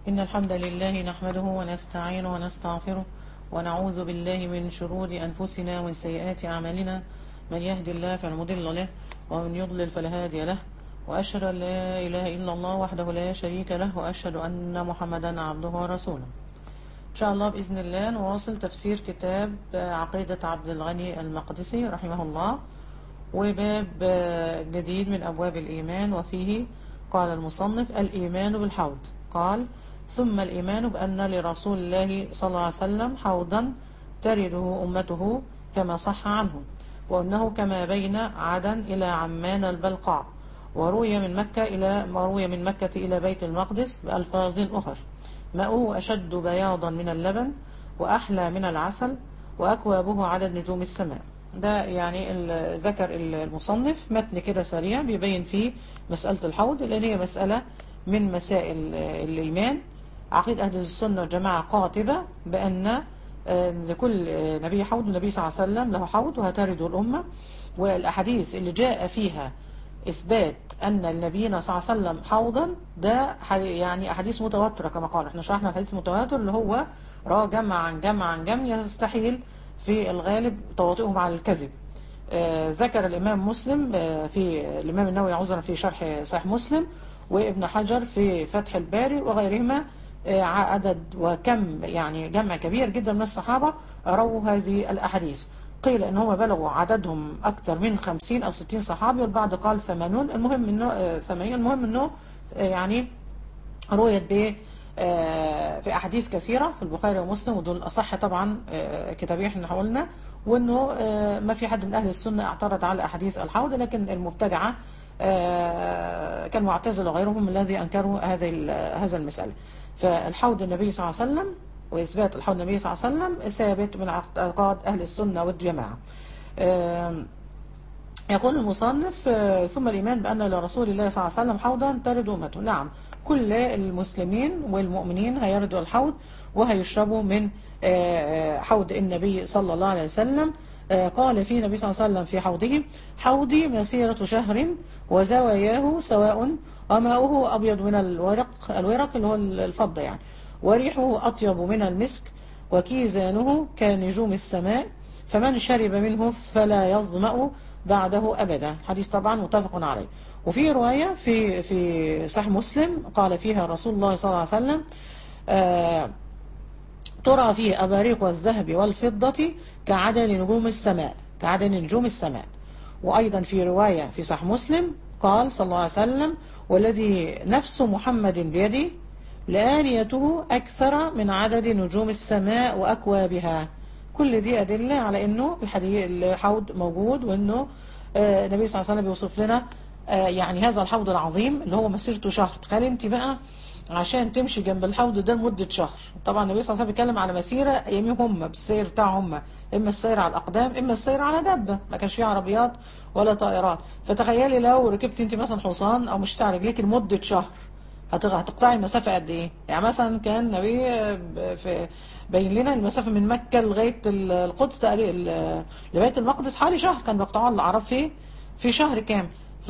إن الحمد لله نحمده ونستعينه ونستغفره ونعوذ بالله من شرور أنفسنا ومن سيئات أعمالنا من يهد الله فلا مضل له ومن يضلل فلا هادي له وأشهد أن لا إله إلا الله وحده لا شريك له وأشهد أن محمدا عبده ورسوله إن شاء الله بإذن الله نواصل تفسير كتاب عقيدة عبد الغني المقدسي رحمه الله وباب جديد من أبواب الإيمان وفيه قال المصنف الإيمان بالحوض قال ثم الإيمان بأن لرسول الله صلى الله عليه وسلم حوضا ترده أمته كما صح عنه وأنه كما بين عدن إلى عمان البلقاع وروي من مكة إلى روي من مكة إلى بيت المقدس بألفاظ أخر ماؤه أشد بياضا من اللبن وأحلى من العسل وأكوابه عدد نجوم السماء ده يعني ذكر المصنف متن كده سريع بيبين فيه مسألة الحوض لأن هي مسألة من مسائل الإيمان عقيدة أهل السنة والجماعة قاطبة بأن لكل نبي حوض النبي صلى الله عليه وسلم له حوض وهترده الأمة والأحاديث اللي جاء فيها إثبات أن النبينا صلى الله عليه وسلم حوضا ده يعني أحاديث متواترة كما قال احنا شرحنا الحديث المتواتر اللي هو راه جمع عن جمع عن جمع يستحيل في الغالب تواطئهم على الكذب آه ذكر الإمام مسلم آه في الإمام النووي عذرا في شرح صحيح مسلم وابن حجر في فتح الباري وغيرهما آه عدد وكم يعني جمع كبير جدا من الصحابة رووا هذه الأحاديث قيل ان هم بلغوا عددهم اكثر من 50 او 60 صحابي والبعض قال 80 المهم انه 80 المهم انه يعني رويت ب في احاديث كثيره في البخاري ومسلم ودول اصح طبعا كتابين احنا قلنا وانه ما في حد من اهل السنه اعترض على احاديث الحوض لكن المبتدعه كالمعتزله وغيرهم الذي انكروا هذه هذا المساله فالحوض النبي صلى الله عليه وسلم وإثبات الحوض النبي صلى الله عليه وسلم ثابت من اعتقاد أهل السنة والجماعة يقول المصنف ثم الإيمان بأن لرسول الله صلى الله عليه وسلم حوضا ترد أمته نعم كل المسلمين والمؤمنين هيردوا الحوض وهيشربوا من حوض النبي صلى الله عليه وسلم قال فيه النبي صلى الله عليه وسلم في حوضه حوضي مسيرة شهر وزواياه سواء وماؤه أبيض من الورق الورق اللي هو الفضة يعني وريحه أطيب من المسك وكيزانه كنجوم السماء فمن شرب منه فلا يظمأ بعده أبدا حديث طبعا متفق عليه وفي رواية في في صحيح مسلم قال فيها رسول الله صلى الله عليه وسلم آه ترى فيه أباريق الذهب والفضة كعدد نجوم السماء كعدد نجوم السماء وأيضا في رواية في صحيح مسلم قال صلى الله عليه وسلم والذي نفس محمد بيده لآنيته أكثر من عدد نجوم السماء وأكوابها كل دي أدلة على أنه الحديث الحوض موجود وأنه آه النبي صلى الله عليه وسلم بيوصف لنا آه يعني هذا الحوض العظيم اللي هو مسيرته شهر تخيل انت بقى عشان تمشي جنب الحوض ده لمدة شهر طبعا النبي صلى الله عليه وسلم بيتكلم على مسيرة ايامهم هم بالسير بتاعهم اما السير على الاقدام اما السير على دابة ما كانش فيه عربيات ولا طائرات فتخيلي لو ركبت انت مثلا حصان او مشيت على رجليك لمدة شهر هتقطعي مسافة قد ايه يعني مثلا كان النبي في بين لنا المسافة من مكة لغاية القدس تقريبا لبيت المقدس حوالي شهر كان بيقطعوها العرب في في شهر كامل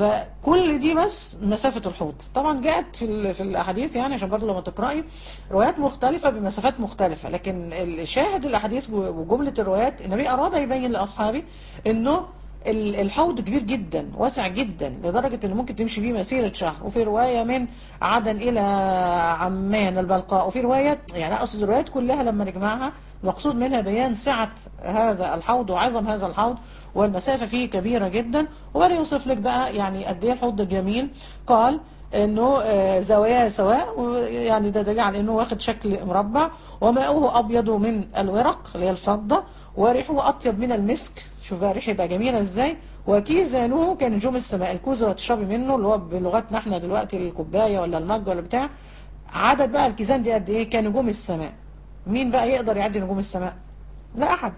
فكل دي بس مسافة الحوض طبعا جاءت في في الاحاديث يعني عشان برضه لما تقرأي روايات مختلفة بمسافات مختلفة لكن الشاهد الاحاديث وجملة الروايات النبي اراد يبين لاصحابه انه الحوض كبير جدا واسع جدا لدرجة ان ممكن تمشي بيه مسيرة شهر وفي رواية من عدن الى عمان البلقاء وفي رواية يعني اقصد الروايات كلها لما نجمعها مقصود منها بيان سعة هذا الحوض وعظم هذا الحوض والمسافة فيه كبيرة جدا وبدأ يوصف لك بقى يعني قد ايه الحوض جميل قال انه زواياه سواء يعني ده دليل على انه واخد شكل مربع وماؤه ابيض من الورق اللي هي الفضة وريحه اطيب من المسك شوف بقى ريحه يبقى جميله ازاي وكيزانه كنجوم السماء الكوز اللي تشربي منه اللي هو بلغتنا احنا دلوقتي الكوبايه ولا المج ولا بتاع عدد بقى الكيزان دي قد ايه كنجوم السماء مين بقى يقدر يعدي نجوم السماء لا احد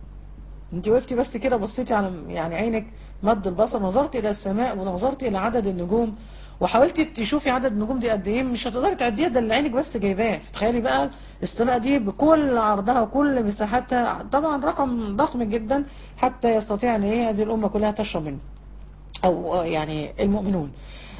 انت وقفتي بس كده بصيتي على يعني عينك مد البصر نظرت الى السماء ونظرت الى عدد النجوم وحاولتي تشوفي عدد النجوم دي قد ايه مش هتقدري تعديها ده اللي عينك بس جايباه تخيلي بقى السماء دي بكل عرضها وكل مساحتها طبعا رقم ضخم جدا حتى يستطيع ان هي هذه الامه كلها تشرب منه او يعني المؤمنون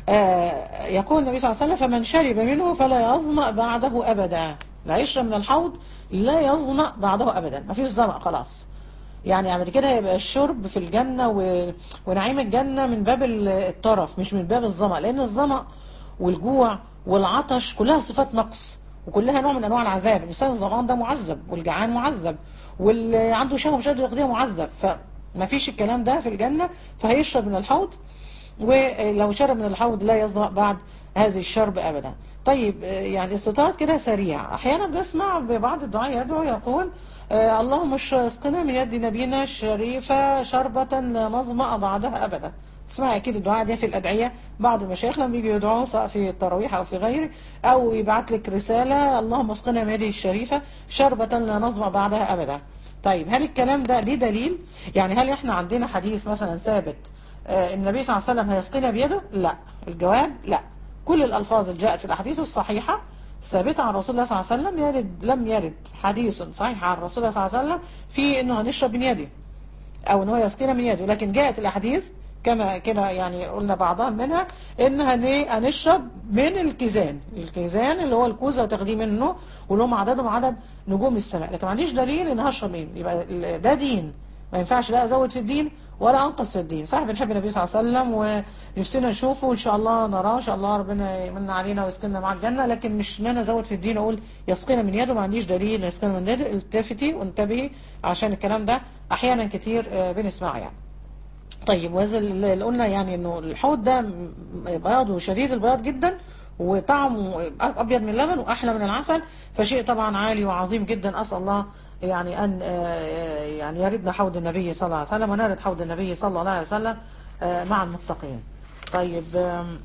آه، يقول النبي صلى الله عليه وسلم فمن شرب منه فلا يظمأ بعده أبدا لا يشرب من الحوض لا يظمأ بعده أبدا ما فيش ظمأ خلاص يعني يعني كده هيبقى الشرب في الجنة و... ونعيم الجنة من باب ال- الطرف مش من باب الظمأ لأن الظمأ والجوع والعطش كلها صفات نقص وكلها نوع من أنواع العذاب الإنسان الظمآن ده معذب والجعان معذب واللي عنده شهوة مش قادر يقضيها معذب فما فيش الكلام ده في الجنة فهيشرب من الحوض ولو شرب من الحوض لا يظمأ بعد هذه الشرب أبدا طيب آه، يعني استطاعت كده سريع أحيانا بنسمع ببعض الدعاء يدعو يقول آه، اللهم اش- اسقنا من يد نبينا الشريفة شربة لا نظمأ بعدها أبدا اسمع أكيد الدعاء ده في الأدعية بعض المشايخ لما بيجوا يدعوا سواء في التراويح أو في غيره أو يبعت لك رسالة اللهم اسقنا من يده الشريفة شربة لا نظمأ بعدها أبدا طيب هل الكلام ده ليه دليل؟ يعني هل احنا عندنا حديث مثلا ثابت آه، النبي صلى الله عليه وسلم هيسقينا بيده؟ لا الجواب لا كل الألفاظ اللي جاءت في الأحاديث الصحيحة ثابتة عن رسول الله صلى الله عليه وسلم يرد لم يرد حديث صحيح عن رسول الله صلى الله عليه وسلم في انه هنشرب من يده او ان هو يسقينا من يده لكن جاءت الاحاديث كما كده يعني قلنا بعضها منها ان هن- هنشرب من الكيزان الكيزان اللي هو الكوزه وتاخديه منه واللي هم عددهم عدد نجوم السماء لكن ما عنديش دليل ان هشرب منه يبقى ال- ده دين ما ينفعش لا ازود في الدين ولا انقص في الدين صح بنحب النبي صلى الله عليه وسلم ونفسنا نشوفه وان شاء الله نراه ان شاء الله ربنا يمن علينا ويسكننا مع الجنه لكن مش ان انا ازود في الدين اقول يسقينا من يده ما عنديش دليل يسقينا من يده التفتي وانتبهي عشان الكلام ده احيانا كتير آه، بنسمعه يعني طيب وهذا اللي قلنا يعني انه الحوض ده م- بياضه شديد البياض جدا وطعمه ابيض من اللبن واحلى من العسل فشيء طبعا عالي وعظيم جدا اسال الله يعني ان آه، يعني يردنا حوض النبي صلى الله عليه وسلم ونرد حوض النبي صلى الله عليه وسلم آه، مع المتقين طيب آم،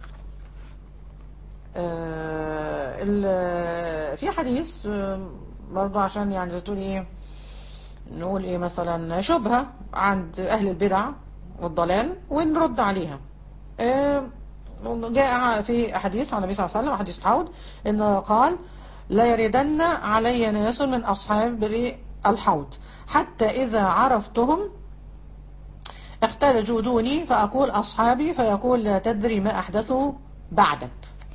آه، ال- في حديث آم، برضو عشان يعني زي تقول ايه نقول ايه مثلا شبهة عند اهل البدع والضلال ونرد عليها آه، جاء في حديث عن النبي صلى الله عليه وسلم حديث حوض انه قال لا يردن علي ناس من اصحاب الحوض حتى اذا عرفتهم احتلجوا دوني فاقول اصحابي فيقول لا تدري ما احدثوا بعدك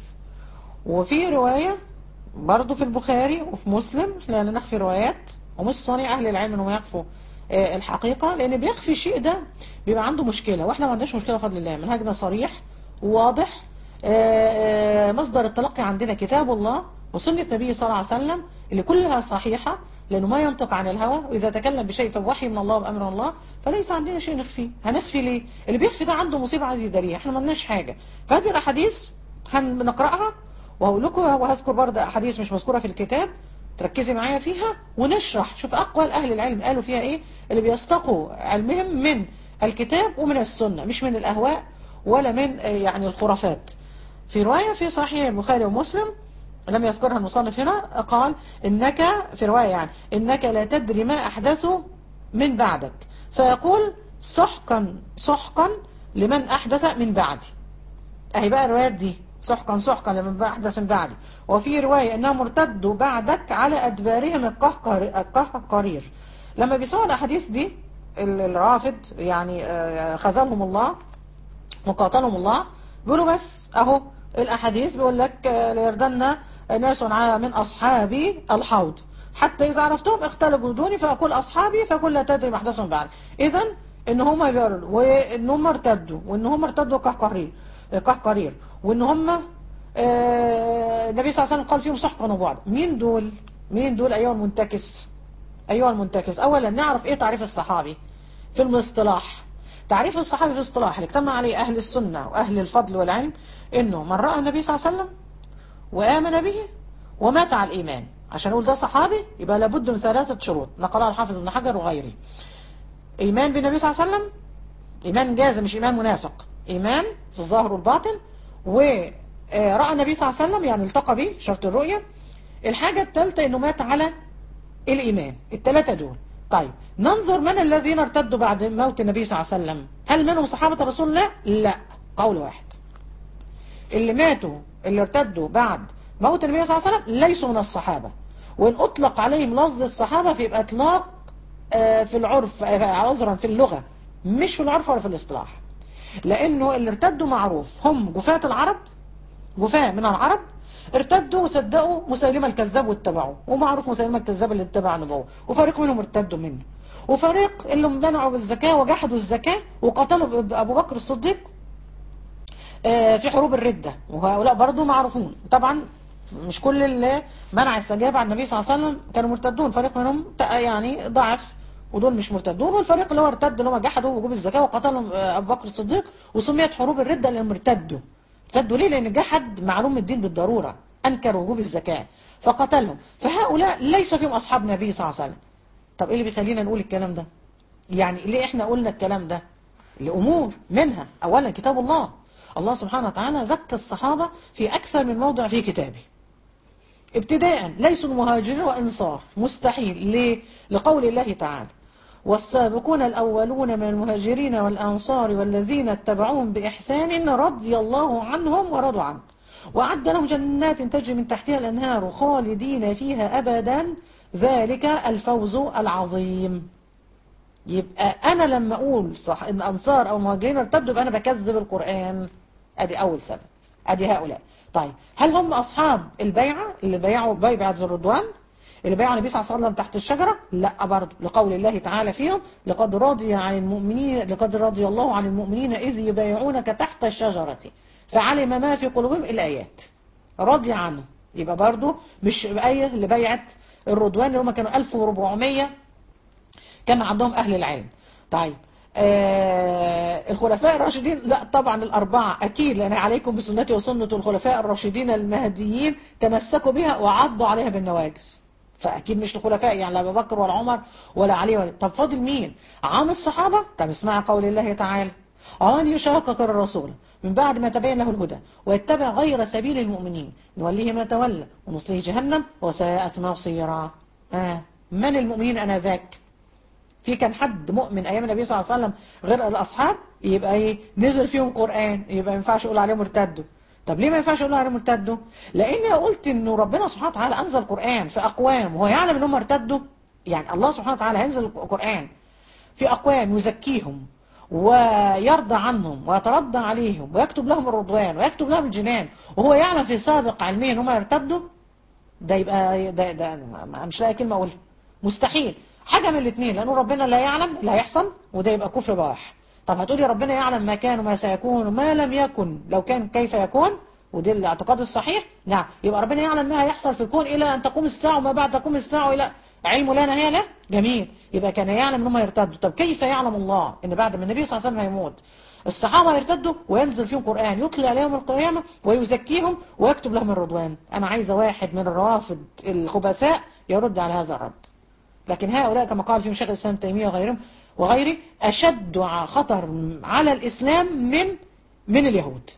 وفي رواية برضو في البخاري وفي مسلم لا نخفي روايات ومش صنيع أهل العلم إنهم يخفوا آه، الحقيقة لأن بيخفي الشيء ده بيبقى عنده مشكلة وإحنا ما عندناش مشكلة بفضل الله منهجنا صريح وواضح آه، آه، مصدر التلقي عندنا كتاب الله وسنة النبي صلى الله عليه وسلم اللي كلها صحيحة لأنه ما ينطق عن الهوى وإذا تكلم بشيء فبوحي من الله وبأمر الله فليس عندنا شيء نخفيه هنخفي ليه؟ اللي بيخفي ده عنده مصيبة عايز يداريها احنا ما لناش حاجة فهذه الأحاديث هنقرأها وهقول لكم وهذكر برضه أحاديث مش مذكورة في الكتاب تركزي معايا فيها ونشرح شوف أقوال أهل العلم قالوا فيها إيه اللي بيستقوا علمهم من الكتاب ومن السنة مش من الأهواء ولا من آه، يعني الخرافات في رواية في صحيح البخاري ومسلم لم يذكرها المصنف هنا قال إنك في رواية يعني إنك لا تدري ما أحدثه من بعدك فيقول سحقا سحقا لمن أحدث من بعدي أهي بقى الروايات دي سحقا سحقا لمن بقى أحدث من بعدي وفي رواية إنهم ارتدوا بعدك على أدبارهم القهقر- القهقرير لما بيسمعوا الأحاديث دي ال- الرافض يعني آه، خذلهم الله وقاتلهم الله بيقولوا بس اهو الاحاديث بيقول لك آه، ليردن ناس ع- من اصحابي الحوض حتى اذا عرفتهم اختلجوا دوني فاقول اصحابي فاقول لا تدري ما احدثهم بعد اذا ان هم بيقولوا وان هم ارتدوا وان هم ارتدوا قهقرير قهقرير وان هم آه، النبي صلى الله عليه وسلم قال فيهم سحقا وبعد مين دول مين دول ايها المنتكس أيها المنتكس أولا نعرف إيه تعريف الصحابي في المصطلح تعريف الصحابي في الاصطلاح اللي اجتمع عليه أهل السنة وأهل الفضل والعلم إنه من رأى النبي صلى الله عليه وسلم وآمن به ومات على الإيمان عشان نقول ده صحابي يبقى لابد من ثلاثة شروط نقلها الحافظ ابن حجر وغيره إيمان بالنبي صلى الله عليه وسلم إيمان جازم مش إيمان منافق إيمان في الظاهر والباطن ورأى النبي صلى الله عليه وسلم يعني التقى به شرط الرؤية الحاجة الثالثة إنه مات على الإيمان الثلاثة دول طيب ننظر من الذين ارتدوا بعد موت النبي صلى الله عليه وسلم هل منهم صحابة رسول الله لا قول واحد اللي ماتوا اللي ارتدوا بعد موت النبي صلى الله عليه وسلم ليسوا من الصحابة وإن أطلق عليهم لفظ الصحابة فيبقى إطلاق آه، في العرف آه، عذرا في اللغة مش في العرف ولا في الاصطلاح لانه اللي ارتدوا معروف هم جفاة العرب جفاة من العرب ارتدوا وصدقوا مسيلمة الكذاب واتبعوه ومعروف مسيلمة الكذاب اللي اتبع نبوه وفريق منهم ارتدوا منه وفريق اللي منعوا بالزكاة وجحدوا الزكاة وقتلوا ابو بكر الصديق آه، في حروب الردة وهؤلاء برضو معروفون طبعا مش كل اللي منع السجابة عن النبي صلى الله عليه وسلم كانوا مرتدون فريق منهم تق- يعني ضعف ودول مش مرتدون والفريق اللي هو ارتد اللي هم جحدوا وجوب الزكاة وقتلهم آه، أبو بكر الصديق وسميت حروب الردة لأنهم ارتدوا ارتدوا ليه؟ لأن جحد معلوم الدين بالضرورة أنكر وجوب الزكاة فقتلهم فهؤلاء ليس فيهم أصحاب النبي صلى الله عليه وسلم طب إيه اللي بيخلينا نقول الكلام ده؟ يعني ليه إحنا قلنا الكلام ده؟ لأمور منها أولا كتاب الله الله سبحانه وتعالى زكى الصحابة في أكثر من موضع في كتابه ابتداء ليسوا المهاجرين وأنصار مستحيل ليه؟ لقول الله تعالى والسابقون الأولون من المهاجرين والأنصار والذين اتبعوهم بإحسان رضي الله عنهم ورضوا عنه وأعد لهم جنات تجري من تحتها الأنهار خالدين فيها أبدا ذلك الفوز العظيم يبقى انا لما اقول صح ان انصار او مهاجرين ارتدوا يبقى انا بكذب القران ادي اول سبب ادي هؤلاء طيب هل هم اصحاب البيعه اللي بيعوا بيعه الرضوان اللي بايعوا النبي صلى الله عليه وسلم تحت الشجره لا برضه لقول الله تعالى فيهم لقد رضي عن المؤمنين لقد رضي الله عن المؤمنين اذ يبايعونك تحت الشجره فعلم ما في قلوبهم الايات رضي عنه يبقى برضه مش آية لبيعة الرضوان اللي هم كانوا 1400 كان عندهم أهل العلم طيب آه الخلفاء الراشدين لا طبعا الأربعة أكيد لأن عليكم بسنتي وسنة الخلفاء الراشدين المهديين تمسكوا بها وعضوا عليها بالنواجس فأكيد مش الخلفاء يعني لا أبو بكر ولا عمر ولا علي ولا طب فاضل مين عام الصحابة طب اسمع قول الله تعالى ومن يشاقق الرسول من بعد ما تبين له الهدى ويتبع غير سبيل المؤمنين نوليه ما تولى ونصليه جهنم وساءت مصيرا آه من المؤمنين أنذاك في كان حد مؤمن ايام النبي صلى الله عليه وسلم غير الاصحاب يبقى ايه نزل فيهم قران يبقى ما ينفعش اقول عليهم ارتدوا طب ليه ما ينفعش اقول عليهم ارتدوا لان قلت انه ربنا سبحانه وتعالى انزل قران في اقوام وهو يعلم ان هم ارتدوا يعني الله سبحانه وتعالى هينزل القران في اقوام يزكيهم ويرضى عنهم ويترضى عليهم ويكتب لهم الرضوان ويكتب لهم الجنان وهو يعلم في سابق علمه ان هم يرتدوا ده يبقى ده, ده ما- مش لاقي كلمه اقولها مستحيل حاجه من الاثنين لانه ربنا لا يعلم اللي هيحصل وده يبقى كفر بواح طب هتقولي ربنا يعلم ما كان وما سيكون وما لم يكن لو كان كيف يكون ودي الاعتقاد الصحيح نعم يبقى ربنا يعلم ما هيحصل في الكون الى ان تقوم الساعه وما بعد تقوم الساعه الى علمه لا نهايه له جميل يبقى كان يعلم ان هم يرتدوا طب كيف يعلم الله ان بعد ما النبي صلى الله عليه وسلم هيموت الصحابه يرتدوا وينزل فيهم قران يتلى عليهم القيامه ويزكيهم ويكتب لهم الرضوان انا عايزه واحد من الروافد الخبثاء يرد على هذا الرد لكن هؤلاء كما قال فيهم شيخ الاسلام ابن تيميه وغيرهم وغيره اشد ع- خطر على الاسلام من من اليهود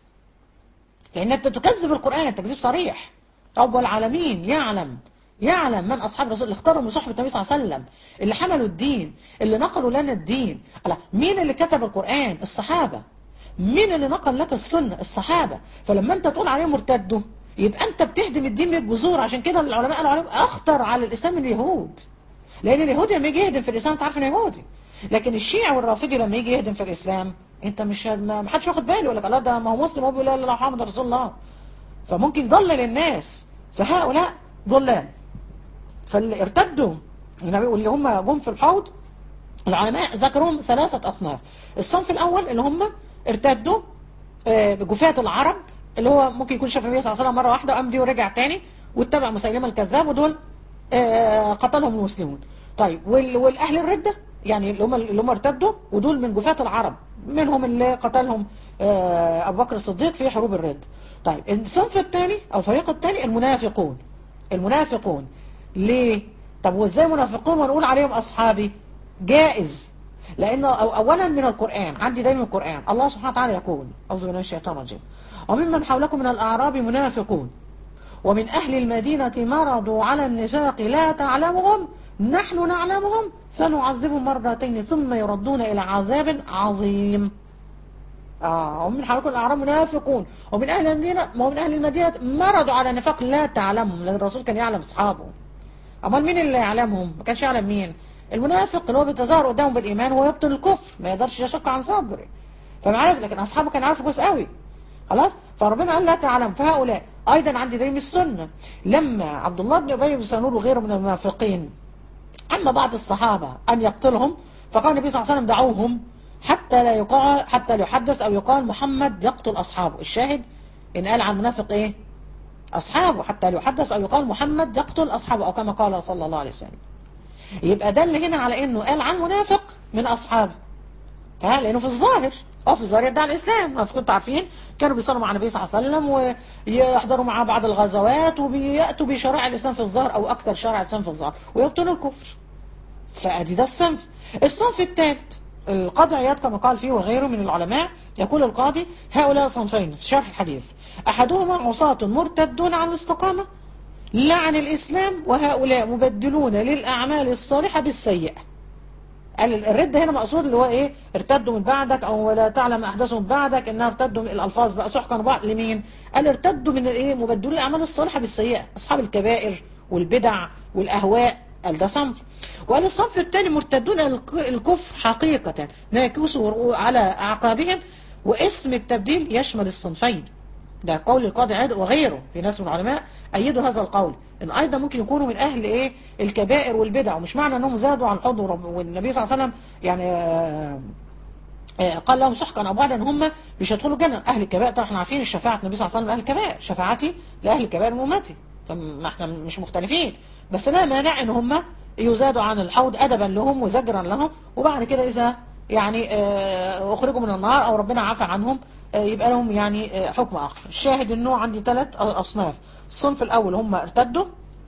لان انت تكذب القران تكذيب صريح رب العالمين يعلم يعلم من اصحاب الرسول اللي اختاروا من صحبه النبي صلى الله عليه وسلم اللي حملوا الدين اللي نقلوا لنا الدين الله مين اللي كتب القران الصحابه مين اللي نقل لك السنه الصحابه فلما انت تقول عليهم مرتدوا يبقى انت بتهدم الدين من الجذور عشان كده العلماء قالوا عليهم اخطر على الاسلام من اليهود لان اليهودي لما يجي يهدم في الاسلام انت عارف انه يهودي لكن الشيعي والرافضي لما يجي يهدم في الاسلام انت مش ما ما حدش واخد باله يقول لك الله ده ما هو مسلم هو بيقول لا اله الا الله محمد رسول الله فممكن يضلل الناس فهؤلاء ضلال فاللي ارتدوا النبي واللي هم جم في الحوض العلماء ذكرهم ثلاثة أصناف الصنف الأول اللي هم ارتدوا آه، بجفاة العرب اللي هو ممكن يكون شاف النبي صلى الله عليه وسلم مرة واحدة وقام دي ورجع تاني واتبع مسيلمة الكذاب ودول آه، قتلهم المسلمون طيب وال- والأهل الردة يعني اللي هم اللي هم ارتدوا ودول من جفاة العرب منهم اللي قتلهم آه، أبو بكر الصديق في حروب الرد طيب الصنف الثاني أو الفريق الثاني المنافقون المنافقون ليه؟ طب وازاي منافقون ونقول عليهم أصحابي جائز لأنه أو- أولا من القرآن عندي دايما القرآن الله سبحانه وتعالى يقول أعوذ بالله من الشيطان الرجيم وممن حولكم من الأعراب منافقون ومن أهل المدينة مرضوا على النفاق لا تعلمهم نحن نعلمهم سنعذبهم مرتين ثم يردون إلى عذاب عظيم آه ومن حولكم الأعراب منافقون ومن أهل المدينة ومن أهل المدينة مرضوا على النفاق لا تعلمهم لأن الرسول كان يعلم أصحابه امال مين اللي يعلمهم ما كانش يعلم مين المنافق اللي هو بيتظاهر قدامه بالايمان وهو يبطن الكفر ما يقدرش يشق عن صدره فما عارف لكن اصحابه كانوا عارفوا كويس قوي خلاص فربنا قال لا تعلم فهؤلاء ايضا عندي دليل من السنه لما عبد الله بن ابي بن سلول وغيره من المنافقين اما بعض الصحابه ان يقتلهم فقال النبي صلى الله عليه وسلم دعوهم حتى لا يقال حتى لا يحدث او يقال محمد يقتل اصحابه الشاهد ان قال عن المنافق ايه اصحابه حتى لا يحدث او يقال محمد يقتل اصحابه او كما قال صلى الله عليه وسلم يبقى ده اللي هنا على انه قال عن منافق من اصحابه ها لانه في الظاهر اه في الظاهر يدعي الاسلام ما كنتوا عارفين كانوا بيصلوا مع النبي صلى الله عليه وسلم ويحضروا معاه بعض الغزوات وبياتوا بشرائع الاسلام في الظاهر او اكثر شرع الاسلام في الظاهر ويبطلوا الكفر فادي ده الصنف الصنف الثالث القاضي عياض كما قال فيه وغيره من العلماء يقول القاضي هؤلاء صنفين في شرح الحديث احدهما عصاة مرتدون عن الاستقامه لا عن الاسلام وهؤلاء مبدلون للاعمال الصالحه بالسيئه قال الردة هنا مقصود اللي هو ايه ارتدوا من بعدك او لا تعلم احداثهم بعدك انها ارتدوا من الالفاظ بقى سحقا بعض لمين قال ارتدوا من الايه مبدلوا الاعمال الصالحه بالسيئه اصحاب الكبائر والبدع والاهواء قال ده صنف وقال الصنف الثاني مرتدون الكفر حقيقة ناكسوا على أعقابهم واسم التبديل يشمل الصنفين ده قول القاضي عاد وغيره في ناس من العلماء أيدوا هذا القول إن أيضا ممكن يكونوا من أهل إيه الكبائر والبدع ومش معنى أنهم زادوا عن الحضور والنبي صلى الله عليه وسلم يعني آه قال لهم سحقا أو بعد أن هم مش هيدخلوا الجنة أهل الكبائر طبعا احنا عارفين الشفاعة النبي صلى الله عليه وسلم أهل الكبائر شفاعتي لأهل الكبائر من أمتي فما احنا مش مختلفين بس لا مانع ان هم يزادوا عن الحوض ادبا لهم وزجرا لهم وبعد كده اذا يعني اه اخرجوا من النار او ربنا عفى عنهم اه يبقى لهم يعني اه حكم اخر الشاهد انه عندي ثلاث اصناف الصنف الاول هم ارتدوا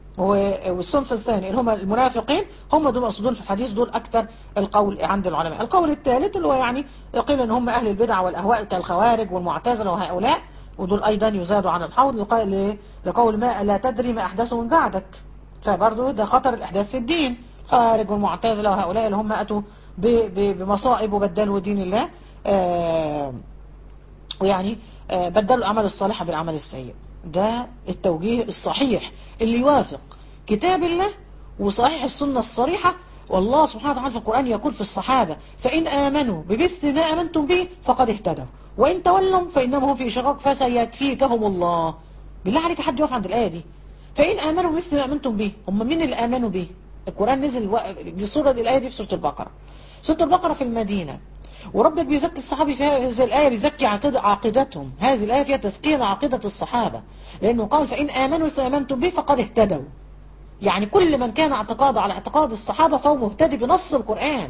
والصنف الثاني اللي هم المنافقين هم دول مقصودون في الحديث دول اكثر القول عند العلماء القول الثالث اللي هو يعني قيل ان هم اهل البدع والاهواء كالخوارج والمعتزله وهؤلاء ودول ايضا يزادوا عن الحوض لقول ما لا تدري ما احدثه من بعدك فبرضه ده خطر الإحداث في الدين خارج والمعتزلة وهؤلاء اللي هم أتوا بمصائب وبدلوا دين الله آه ويعني آه بدلوا الأعمال الصالحة بالعمل السيء ده التوجيه الصحيح اللي يوافق كتاب الله وصحيح السنة الصريحة والله سبحانه وتعالى في القرآن يقول في الصحابة فإن آمنوا بمثل ما آمنتم به فقد اهتدوا وإن تولوا فإنما هم في شقاق فسيكفيكهم الله بالله عليك حد يقف عند الآية دي فإن آمنوا مثل ما آمنتم به هم مين اللي آمنوا به القرآن نزل و... دي سورة دي الآية دي في سورة البقرة سورة البقرة في المدينة وربك بيزكي الصحابي في هذه الآية بيزكي عقيدة عقيدتهم هذه الآية فيها تزكية عقيدة الصحابة لأنه قال فإن آمنوا مثل ما آمنتم به فقد اهتدوا يعني كل من كان اعتقاده على اعتقاد الصحابة فهو مهتدي بنص القرآن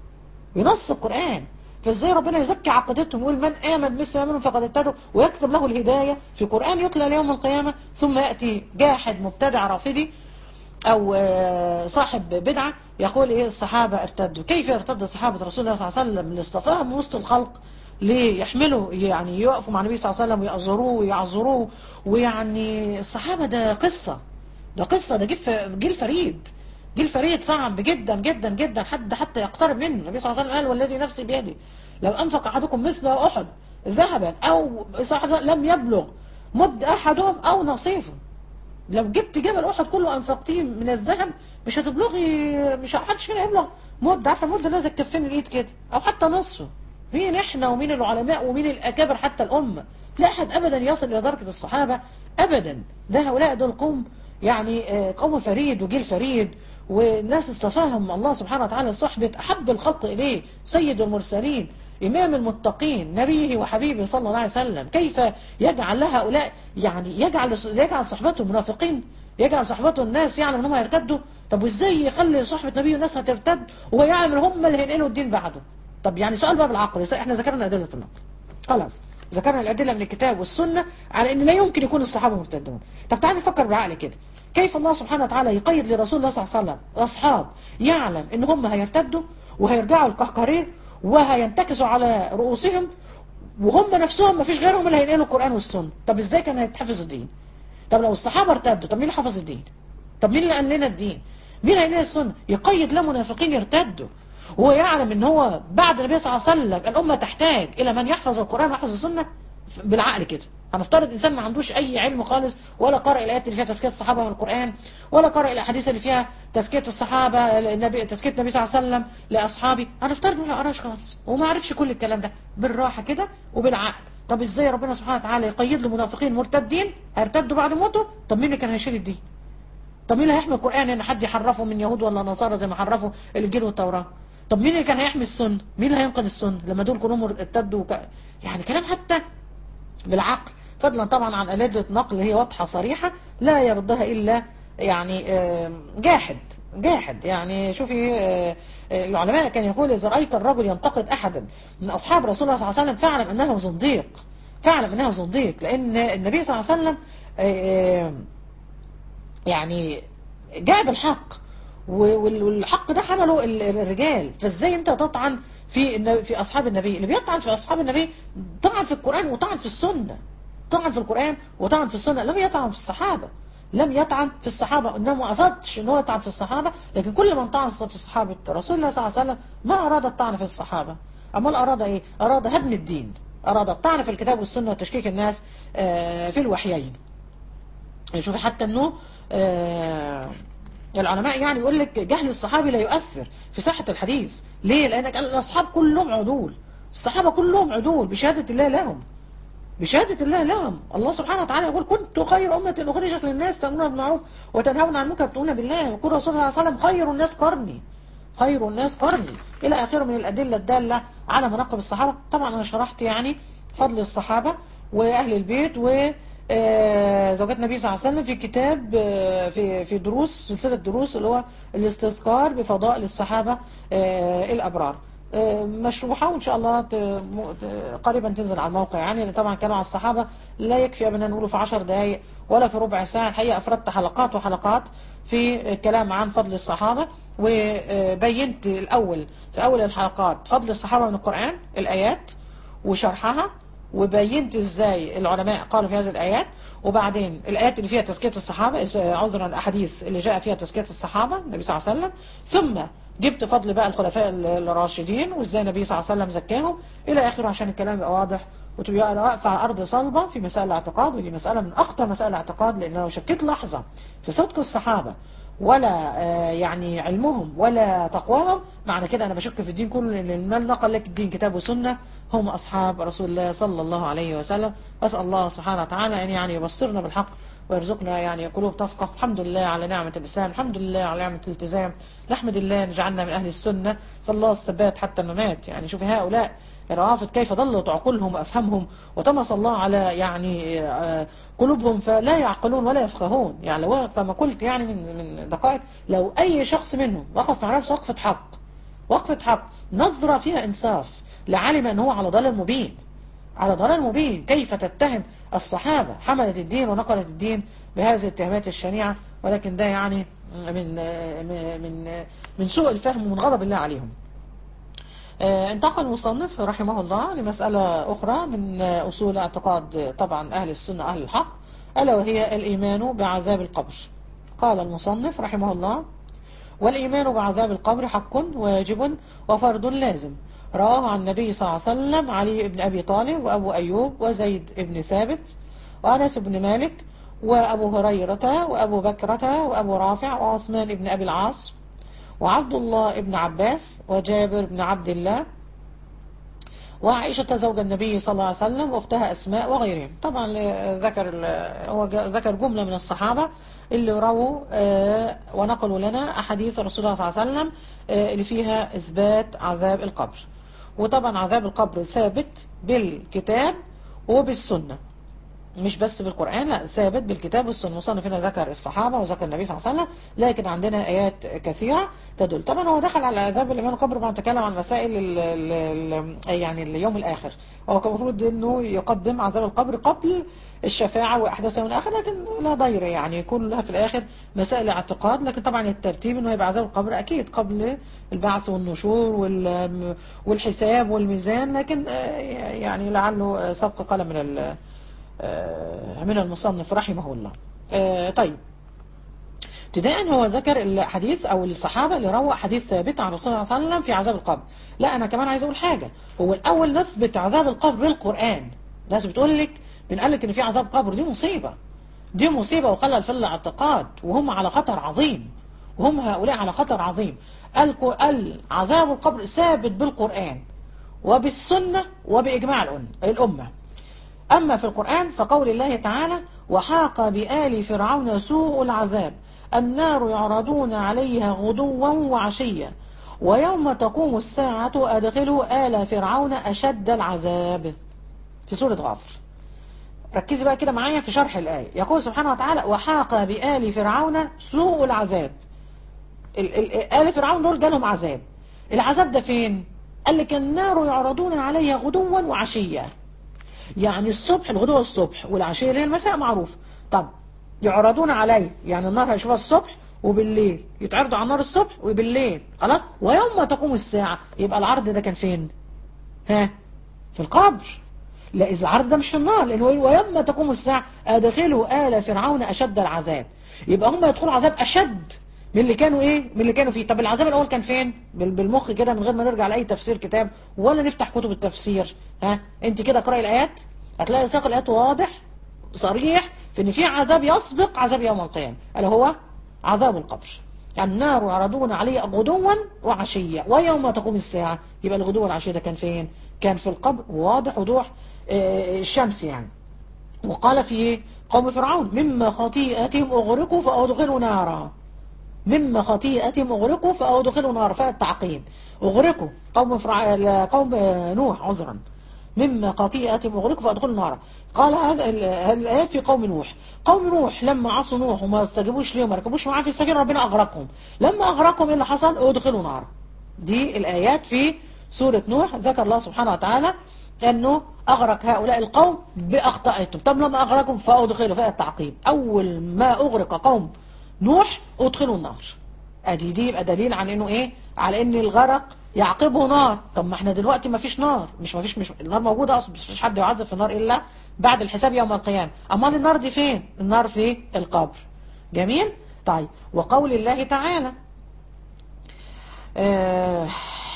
بنص القرآن فازاي ربنا يزكي عقيدتهم يقول من آمن مثل ما آمنوا فقد اهتدوا ويكتب له الهداية في قرآن يتلى ليوم القيامة ثم يأتي جاحد مبتدع رافضي أو صاحب بدعة يقول إيه الصحابة ارتدوا كيف ارتد صحابة رسول الله صلى الله عليه وسلم اللي اصطفاهم وسط الخلق ليحملوا يعني يقفوا مع النبي صلى الله عليه وسلم ويأزروه ويعذروه ويعني الصحابة ده قصة ده قصة ده جيل فريد جيل فريد صعب جدا جدا جدا حد حتى يقترب منه النبي صلى الله عليه وسلم قال والذي نفسي بيده لو أنفق أحدكم مثل أحد ذهبا أو لم يبلغ مد أحدهم أو نصيفه لو جبت جبل أحد كله أنفقتيه من الذهب مش هتبلغي مش حدش فينا يبلغ مد عارفه المد لازم تكفين الإيد كده أو حتى نصفه مين إحنا ومين العلماء ومين الأكابر حتى الأمة لا أحد أبدا يصل إلى درجة الصحابة أبدا ده هؤلاء دول قوم يعني قوم فريد وجيل فريد والناس اصطفاهم الله سبحانه وتعالى صحبة أحب الخلق إليه سيد المرسلين إمام المتقين نبيه وحبيبه صلى الله عليه وسلم كيف يجعل لهؤلاء يعني يجعل يجعل صحبته منافقين يجعل صحبته الناس يعلم انهم هيرتدوا طب وازاي يخلي صحبة نبيه الناس هترتد وهو يعلم ان هم اللي هينقلوا الدين بعده طب يعني سؤال بقى بالعقل احنا ذكرنا أدلة النقل خلاص ذكرنا الأدلة من الكتاب والسنة على ان لا يمكن يكون الصحابة مرتدون طب تعالى نفكر بالعقل كده كيف الله سبحانه وتعالى يقيد لرسول الله صلى الله عليه وسلم أصحاب يعلم ان هم هيرتدوا وهيرجعوا القهقرير وهينتكسوا على رؤوسهم وهم نفسهم ما فيش غيرهم اللي هينقلوا القرآن والسنة طب ازاي كان هيتحفظ الدين طب لو الصحابة ارتدوا طب مين اللي حفظ الدين طب مين اللي قال لنا الدين مين هينقل السنة يقيد لا منافقين يرتدوا وهو يعلم ان هو بعد النبي صلى الله عليه وسلم الأمة تحتاج إلى من يحفظ القرآن ويحفظ السنة بالعقل كده هنفترض انسان ما عندوش اي علم خالص ولا قرأ الايات اللي فيها تزكيه الصحابه في القران ولا قرأ الاحاديث اللي فيها تزكيه الصحابه النبي تزكيه النبي صلى الله عليه وسلم لاصحابه هنفترض ما يقراش خالص وما عرفش كل الكلام ده بالراحه كده وبالعقل طب ازاي ربنا سبحانه وتعالى يقيد له منافقين مرتدين هيرتدوا بعد موته طب مين اللي كان هيشيل الدين طب مين اللي هيحمي القرآن ان حد يحرفه من يهود ولا نصارى زي ما حرفوا الانجيل والتوراة طب مين اللي كان هيحمي السنة مين اللي هينقذ السنة لما دول كلهم ارتدوا وك... يعني كلام حتى بالعقل فضلا طبعا عن أدلة نقل هي واضحة صريحة لا يردها إلا يعني جاحد جاحد يعني شوفي العلماء كان يقول إذا رأيت الرجل ينتقد أحدا من أصحاب رسول الله صلى الله عليه وسلم فاعلم أنه زنديق فاعلم أنه زنديق لأن النبي صلى الله عليه وسلم يعني جاء بالحق والحق ده حمله الرجال فازاي انت تطعن في في اصحاب النبي اللي بيطعن في اصحاب النبي طعن في القران وطعن في السنه طعن في القران وطعن في السنه لم يطعن في الصحابه لم يطعن في الصحابه انه ما قصدش ان هو يطعن في الصحابه لكن كل من طعن في صحابه رسول الله صلى الله عليه وسلم ما اراد الطعن في الصحابه امال اراد ايه اراد هدم الدين اراد الطعن في الكتاب والسنه وتشكيك الناس في الوحيين شوفي حتى انه آه العلماء يعني بيقول لك جهل الصحابي لا يؤثر في صحة الحديث ليه لأنك الأصحاب كلهم عدول الصحابة كلهم عدول بشهادة الله لهم بشهادة الله لهم الله سبحانه وتعالى يقول كنت خير أمة أخرجت للناس تأمرون بالمعروف وتنهون عن المنكر تؤمنون بالله ويقول رسول الله صلى الله عليه وسلم خير الناس قرني خير الناس قرني إلى آخره من الأدلة الدالة على مناقب الصحابة طبعا أنا شرحت يعني فضل الصحابة وأهل البيت و زوجات النبي صلى الله عليه وسلم في كتاب في في دروس سلسله دروس اللي هو الاستذكار بفضائل الصحابه الابرار مشروحه وان شاء الله قريبا تنزل على الموقع يعني طبعا كانوا على الصحابه لا يكفي ابدا نقوله في 10 دقائق ولا في ربع ساعه الحقيقه افردت حلقات وحلقات في الكلام عن فضل الصحابه وبينت الاول في اول الحلقات فضل الصحابه من القران الايات وشرحها وبينت ازاي العلماء قالوا في هذه الايات وبعدين الايات اللي فيها تزكيه الصحابه عذرا الاحاديث اللي جاء فيها تزكيه الصحابه النبي صلى الله عليه وسلم ثم جبت فضل بقى الخلفاء الراشدين وازاي النبي صلى الله عليه وسلم زكاهم الى اخره عشان الكلام يبقى واضح وتبقى واقفه على ارض صلبه في مسائل الاعتقاد ودي مساله من اخطر مسائل الاعتقاد لان لو شكيت لحظه في صدق الصحابه ولا يعني علمهم ولا تقواهم معنى كده انا بشك في الدين كله لان من نقل لك الدين كتاب وسنه هم اصحاب رسول الله صلى الله عليه وسلم اسال الله سبحانه وتعالى ان يعني يبصرنا بالحق ويرزقنا يعني قلوب تفقه الحمد لله على نعمة الإسلام الحمد لله على نعمة الالتزام نحمد الله أن جعلنا من أهل السنة صلى الله الثبات حتى الممات يعني شوف هؤلاء الروافض كيف ضلت عقولهم وأفهمهم وطمس الله على يعني قلوبهم فلا يعقلون ولا يفقهون يعني لو كما قلت يعني من من دقائق لو أي شخص منهم وقف مع نفسه وقفة حق وقفة حق نظرة فيها إنصاف لعلم أن هو على ضلال مبين على ضلال مبين كيف تتهم الصحابة حملت الدين ونقلت الدين بهذه الاتهامات الشنيعة ولكن ده يعني من من من سوء الفهم ومن غضب الله عليهم انتقل المصنف رحمه الله لمسألة أخرى من أصول اعتقاد طبعا أهل السنة أهل الحق ألا وهي الإيمان بعذاب القبر قال المصنف رحمه الله والإيمان بعذاب القبر حق واجب وفرض لازم رواه عن النبي صلى الله عليه وسلم علي بن أبي طالب وأبو أيوب وزيد بن ثابت وأنس بن مالك وأبو هريرة وأبو بكرة وأبو رافع وعثمان بن أبي العاص وعبد الله بن عباس وجابر بن عبد الله وعائشة زوج النبي صلى الله عليه وسلم وأختها أسماء وغيرهم طبعا ذكر هو ذكر جملة من الصحابة اللي رووا ونقلوا لنا أحاديث رسول الله صلى الله عليه وسلم اللي فيها إثبات عذاب القبر وطبعا عذاب القبر ثابت بالكتاب وبالسنة مش بس بالقرآن لا ثابت بالكتاب والسنة المصنف هنا ذكر الصحابة وذكر النبي صلى الله عليه وسلم لكن عندنا آيات كثيرة تدل طبعا هو دخل على عذاب الإيمان القبر بعد تكلم عن مسائل ال ال يعني اليوم الآخر هو كان المفروض إنه يقدم عذاب القبر قبل الشفاعة وأحداث يوم الآخر لكن لا ضير يعني كلها في الآخر مسائل اعتقاد لكن طبعا الترتيب إنه يبقى عذاب القبر أكيد قبل البعث والنشور والحساب والميزان لكن يعني لعله سبق قلم من من المصنف رحمه الله طيب ابتداء هو ذكر الحديث او الصحابه اللي روى حديث ثابت عن رسول الله صلى الله عليه وسلم في عذاب القبر لا انا كمان عايز اقول حاجه هو الاول نثبت عذاب القبر بالقران ناس بتقول لك بنقول لك ان في عذاب قبر دي مصيبه دي مصيبه وخلل في الاعتقاد وهم على خطر عظيم وهم هؤلاء على خطر عظيم الك- العذاب القبر ثابت بالقران وبالسنه وباجماع الأن- الامه أما في القرآن فقول الله تعالى وحاق بآل فرعون سوء العذاب النار يعرضون عليها غدوا وعشيا ويوم تقوم الساعة أدخلوا آل فرعون أشد العذاب في سورة غافر ركزي بقى كده معايا في شرح الآية يقول سبحانه وتعالى وحاق بآل فرعون سوء العذاب ال- ال- آل فرعون دول جالهم عذاب العذاب ده فين؟ قال لك النار يعرضون عليها غدوا وعشيا يعني الصبح الغدوة الصبح والعشية اللي هي المساء معروف طب يعرضون عليه يعني النار هيشوفها الصبح وبالليل يتعرضوا على النار الصبح وبالليل خلاص ويوم تقوم الساعة يبقى العرض ده كان فين ها في القبر لا إذا العرض ده مش في النار لأنه يقول ويوم تقوم الساعة أدخلوا آل فرعون أشد العذاب يبقى هم يدخلوا عذاب أشد من اللي كانوا ايه من اللي كانوا فيه طب العذاب الاول كان فين بال- بالمخ كده من غير ما نرجع لاي تفسير كتاب ولا نفتح كتب التفسير ها انت كده اقراي الايات هتلاقي سياق الايات واضح صريح في ان في عذاب يسبق عذاب يوم القيامه الا هو عذاب القبر النار يعرضون عليه غدوا وعشيا ويوم تقوم الساعه يبقى الغدو والعشيه ده كان فين كان في القبر واضح وضوح آه، الشمس يعني وقال في قوم فرعون مما خطيئتهم اغرقوا فادخلوا نارا مما خطيئتهم اغرقوا فادخلوا نار فالتعقيب اغرقوا قوم فرع... قوم نوح عذرا مما خطيئتهم اغرقوا فادخلوا نارا قال هذا ال- هذه الايه في قوم نوح قوم نوح لما عصوا نوح وما استجابوش ليه وما ركبوش معاه في السفينه ربنا اغرقهم لما اغرقهم ايه اللي حصل ادخلوا نارا دي الايات في سوره نوح ذكر الله سبحانه وتعالى انه اغرق هؤلاء القوم باخطائهم طب لما اغرقهم فادخلوا فيها التعقيب اول ما اغرق قوم نوح ادخلوا النار ادي دي يبقى دليل عن انه ايه على ان الغرق يعقبه نار طب ما احنا دلوقتي ما فيش نار مش ما فيش مش النار موجوده اصلا بس مفيش حد يعذب في النار الا بعد الحساب يوم القيامه امال النار دي فين النار في القبر جميل طيب وقول الله تعالى آه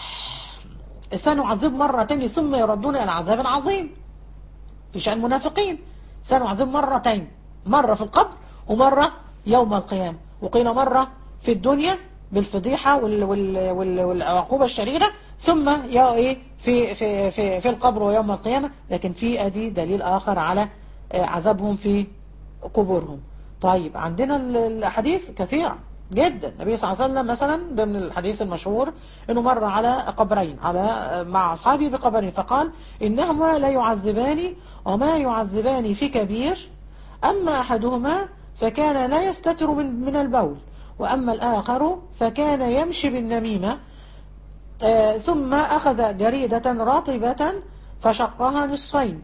سنعذب مرتين ثم يردون الى عذاب عظيم في شأن المنافقين سنعذب مرتين مرة في القبر ومرة يوم القيامة وقيل مرة في الدنيا بالفضيحة وال وال وال والعقوبة الشريرة ثم يا ايه في في في في القبر ويوم القيامة لكن في ادي دليل اخر على آه، عذابهم في قبورهم طيب عندنا ال- الاحاديث كثيرة جدا النبي صلى الله عليه وسلم مثلا ضمن الحديث المشهور انه مر على قبرين على مع اصحابه بقبرين فقال انهما لا يعذبان وما يعذبان في كبير اما احدهما فكان لا يستتر من من البول واما الاخر فكان يمشي بالنميمه آه، ثم أخذ جريدة رطبة فشقها نصفين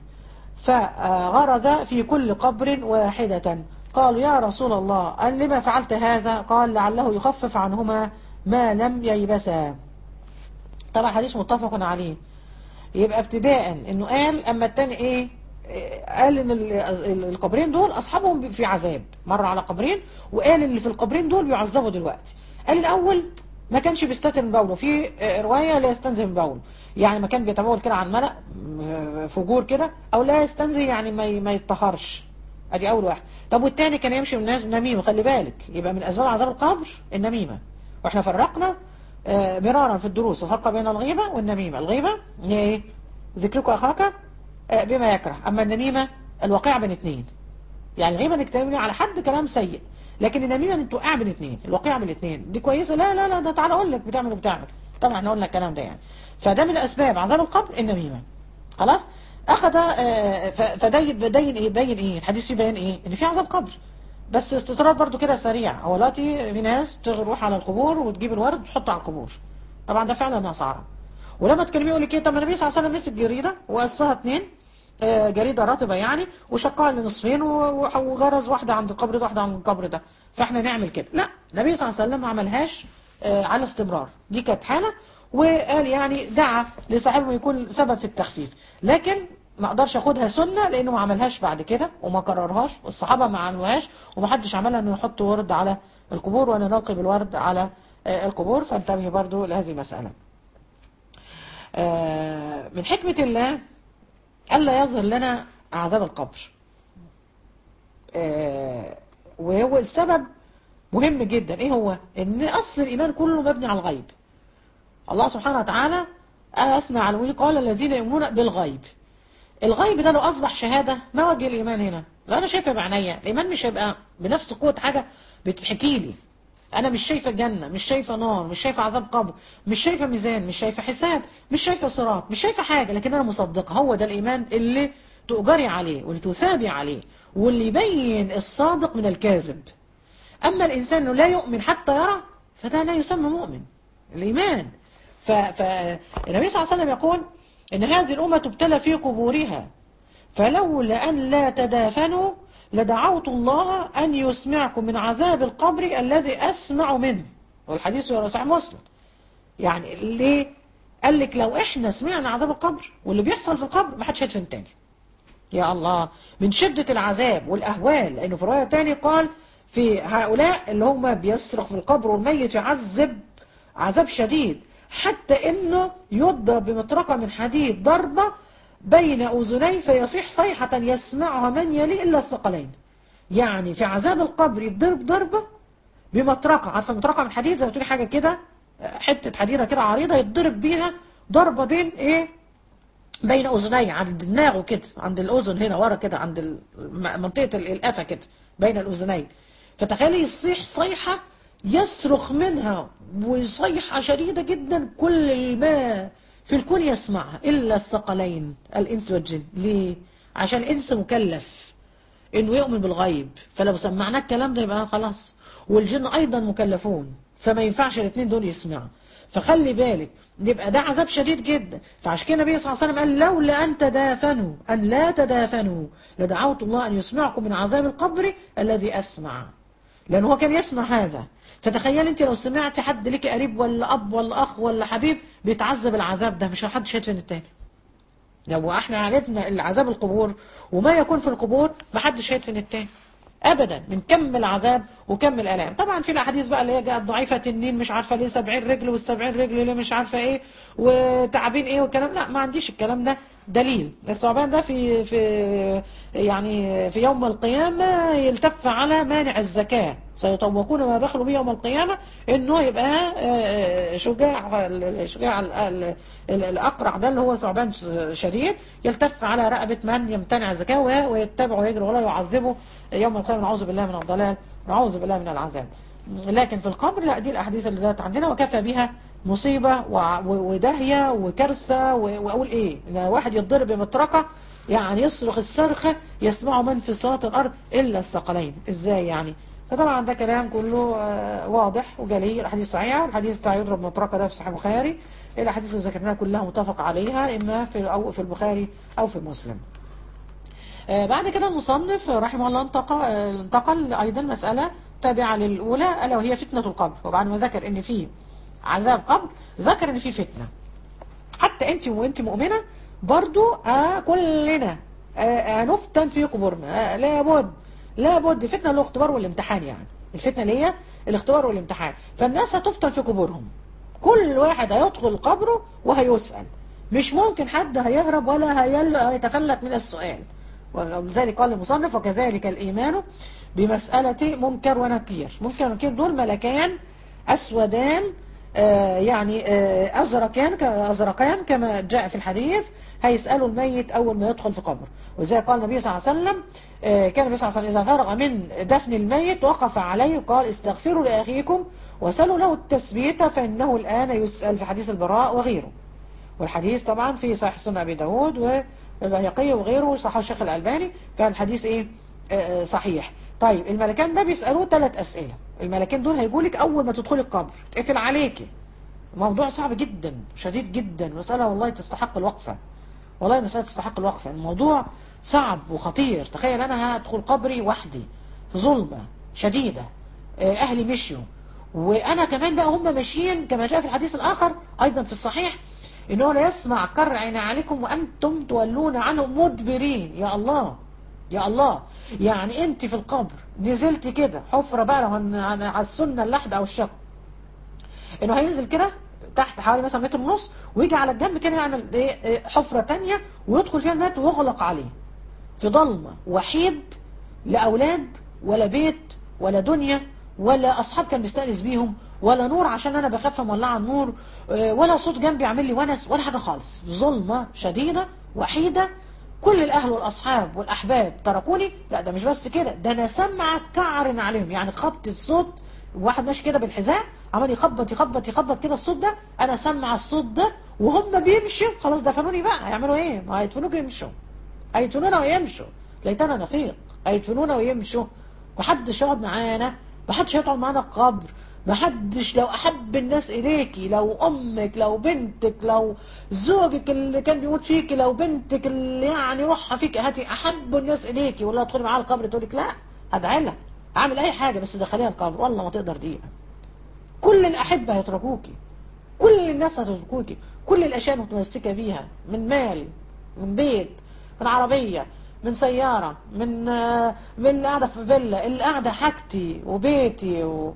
فغرز في كل قبر واحدة قالوا يا رسول الله قال لما فعلت هذا قال لعله يخفف عنهما ما لم ييبسا طبعا حديث متفق عليه يبقى ابتداء انه قال اما التاني ايه إيه، قال ان ال- ال- القبرين دول اصحابهم في عذاب مر على قبرين وقال ان اللي في القبرين دول بيعذبوا دلوقتي قال الاول ما كانش بيستتر من بوله في آه، روايه لا يستنزه من بوله يعني ما كان بيتبول كده عن ملأ م- فجور كده او لا يستنزه يعني ما ي- ما يتطهرش ادي اول واحد طب والتاني كان يمشي من الناس نميمه خلي بالك يبقى من اسباب عذاب القبر النميمه واحنا فرقنا آه، مرارا في الدروس وفرق بين الغيبه والنميمه الغيبه هي ايه ذكرك اخاك آه، بما يكره اما النميمه الواقع بين اثنين يعني الغيبه انك تبني على حد كلام سيء لكن النميمه انك توقع بين اثنين الواقع بين اثنين دي كويسه لا لا لا ده تعالى اقول لك بتعمل وبتعمل طبعا احنا قلنا الكلام ده يعني فده من اسباب عذاب القبر النميمه خلاص اخذ آه، ف- فدين بين ايه بين ايه الحديث فيه بين ايه ان في عذاب قبر بس استطراد برضو كده سريع هو دلوقتي في ناس تروح على القبور وتجيب الورد وتحطه على القبور طبعا ده فعلا ناس عرب ولما تكلميه يقول لك ايه طب ما النبي صلى الله عليه وسلم مسك جريده وقصها اتنين آه، جريده رطبه يعني وشقها لنصفين و- و- وغرز واحده عند القبر ده واحده عند القبر ده فاحنا نعمل كده لا النبي صلى الله عليه وسلم ما عملهاش آه، على استمرار دي كانت حاله وقال يعني دعا لصاحبه يكون سبب في التخفيف لكن ما اقدرش اخدها سنه لانه ما عملهاش بعد كده وما كررهاش والصحابه ما عملوهاش ومحدش عملها انه يحط ورد على القبور ولا نلقي بالورد على آه، القبور فانتبهي برضو لهذه المساله آه، من حكمه الله ألا يظهر لنا عذاب القبر آه، وهو السبب مهم جدا ايه هو ان اصل الايمان كله مبني على الغيب الله سبحانه وتعالى اثنى على المؤمنين قال الذين يؤمنون بالغيب الغيب ده لو اصبح شهاده ما وجه الايمان هنا لا انا شايفه بعينيا الايمان مش هيبقى بنفس قوه حاجه بتتحكي لي انا مش شايفه جنه مش شايفه نار مش شايفه عذاب قبر مش شايفه ميزان مش شايفه حساب مش شايفه صراط مش شايفه حاجه لكن انا مصدقه هو ده الايمان اللي تؤجري عليه واللي تثابي عليه واللي يبين الصادق من الكاذب اما الانسان انه لا يؤمن حتى يرى فده لا يسمى مؤمن الايمان ف... فالنبي صلى الله عليه وسلم يقول ان هذه الامه تبتلى في قبورها فلولا ان لا تدافنوا لدعوت الله ان يسمعكم من عذاب القبر الذي اسمع منه والحديث في صحيح مسلم يعني ليه قال لك لو احنا سمعنا عذاب القبر واللي بيحصل في القبر ما حدش هيدفن تاني يا الله من شدة العذاب والأهوال لأنه في رواية تاني قال في هؤلاء اللي هم بيصرخ في القبر والميت يعذب عذاب شديد حتى انه يضرب بمطرقة من حديد ضربة بين اذنيه فيصيح صيحة يسمعها من يلي الا الثقلين يعني في عذاب القبر يتضرب ضربة بمطرقة عارفة مطرقة من حديد زي ما تقولي حاجة كده حتة حديدة كده عريضة يتضرب بيها ضربة بين ايه بين اذنيه عند دماغه كده عند الاذن هنا ورا كده عند ال- م- منطقه ال- القفا كده بين الاذنين فتخيلي يصيح صيحه يصرخ منها وصيحه شديده جدا كل ما في الكون يسمعها الا الثقلين الانس والجن ليه عشان الانس مكلف انه يؤمن بالغيب فلو سمعناه الكلام ده يبقى خلاص والجن ايضا مكلفون فما ينفعش الاثنين دول يسمعوا فخلي بالك يبقى ده عذاب شديد جدا فعشان كده النبي صلى الله عليه وسلم قال لولا ان تدافنوا ان لا تدافنوا لدعوت الله ان يسمعكم من عذاب القبر الذي اسمع لان هو كان يسمع هذا فتخيل انت لو سمعت حد لك قريب ولا اب ولا اخ ولا حبيب بيتعذب العذاب ده مش حد هيدفن التاني لو احنا عرفنا العذاب القبور وما يكون في القبور ما حدش هيدفن التاني ابدا من كم العذاب وكم الالام طبعا في الاحاديث بقى اللي هي جاءت ضعيفه النين مش عارفه ليه 70 رجل والسبعين رجل ليه مش عارفه ايه وتعابين ايه والكلام لا ما عنديش الكلام ده دليل الثعبان ده في في يعني في يوم القيامه يلتف على مانع الزكاه سيطوقون ما بخلوا به يوم القيامه انه يبقى آه، شجاع الشجاع ال- ال- ال- الاقرع ده اللي هو ثعبان شديد يلتف على رقبه من يمتنع الزكاه وي- ويتبعه ويجري ولا يعذبه يوم القيامه نعوذ بالله من الضلال نعوذ بالله من العذاب لكن في القبر لا دي الاحاديث اللي جت عندنا وكفى بها مصيبه وع- و- وداهيه وكارثه و- واقول ايه ان واحد يتضرب بمطرقه يعني يصرخ الصرخه يسمعه من في صوت الارض الا الثقلين ازاي يعني فطبعا ده كلام كله آه، واضح وجلي الحديث صحيح والحديث بتاع يضرب مطرقه ده في صحيح البخاري الاحاديث اللي ذكرناها كلها متفق عليها اما في او في البخاري او في مسلم آه، بعد كده المصنف رحمه الله انتقل, آه، انتقل ايضا مسألة تابعة للأولى ألا وهي فتنة القبر وبعد ما ذكر ان في عذاب قبر ذكر ان في فتنة حتى انت وانت مؤمنة برضو آه كلنا آه هنفتن في قبورنا آه لابد لابد فتنة الاختبار والامتحان يعني الفتنة اللي هي الاختبار والامتحان فالناس هتفتن في قبورهم كل واحد هيدخل قبره وهيسأل مش ممكن حد هيهرب ولا هيل- هيتفلت من السؤال ولذلك قال المصنف وكذلك الإيمان بمسألة منكر ونكير منكر ونكير دول ملكان أسودان آه، يعني آه، أزرقان أزرقان كما جاء في الحديث هيسألوا الميت أول ما يدخل في قبر وزي قال النبي صلى الله عليه وسلم آه، كان النبي صلى الله عليه وسلم إذا فرغ من دفن الميت وقف عليه وقال استغفروا لأخيكم وسألوا له التثبيت فإنه الآن يسأل في حديث البراء وغيره والحديث طبعا في صحيح سنة أبي داود والبيهقي وغيره صحيح الشيخ الألباني فالحديث إيه آه، صحيح طيب الملكان ده بيسألوه ثلاث أسئلة الملكين دول هيجولك أول ما تدخلي القبر تقفل عليكي موضوع صعب جدا شديد جدا مسألة والله تستحق الوقفة والله مسألة تستحق الوقفة الموضوع صعب وخطير تخيل أنا هدخل قبري وحدي في ظلمة شديدة آه، أهلي مشيوا وأنا كمان بقى هم ماشيين كما جاء في الحديث الآخر أيضا في الصحيح إنه لا يسمع قرع عليكم وأنتم تولون عنه مدبرين يا الله يا الله يعني أنت في القبر نزلت كده حفرة بقى لو هن- هن- على السنة اللحد أو الشق انه هينزل كده تحت حوالي مثلا متر ونص ويجي على الجنب كده يعمل ايه إيه حفره تانية ويدخل فيها المات ويغلق عليه في ضلمه وحيد لا اولاد ولا بيت ولا دنيا ولا اصحاب كان بيستانس بيهم ولا نور عشان انا بخاف مولعه النور آه، ولا صوت جنبي عامل لي ونس ولا حاجه خالص ظلمه شديده وحيده كل الاهل والاصحاب والاحباب تركوني لا ده مش بس كده ده انا سامعه كعر عليهم يعني خبط الصوت واحد ماشي كده بالحذاء عمال يخبط يخبط يخبط كده الصوت ده انا سامعه الصوت ده وهم بيمشوا خلاص دفنوني بقى هيعملوا ايه ما هيدفنوك يمشوا هيدفنونا ويمشوا ليتنا نفيق هيدفنونا ويمشوا محدش يقعد معانا محدش هيقعد معانا القبر محدش لو احب الناس اليكي لو امك لو بنتك لو زوجك اللي كان بيموت فيكي لو بنتك اللي يعني روحها فيك هاتي احب الناس اليكي ولا تدخلي معاها القبر تقول لك لا هدعي لها اعمل اي حاجه بس دخليها القبر والله ما تقدر دقيقه كل الاحبه هيتركوكي كل الناس هتتركوكي كل الاشياء متمسكه بيها من مال من بيت من عربيه من سياره من آه، من اللي قاعده في فيلا اللي قاعده حاجتي وبيتي و...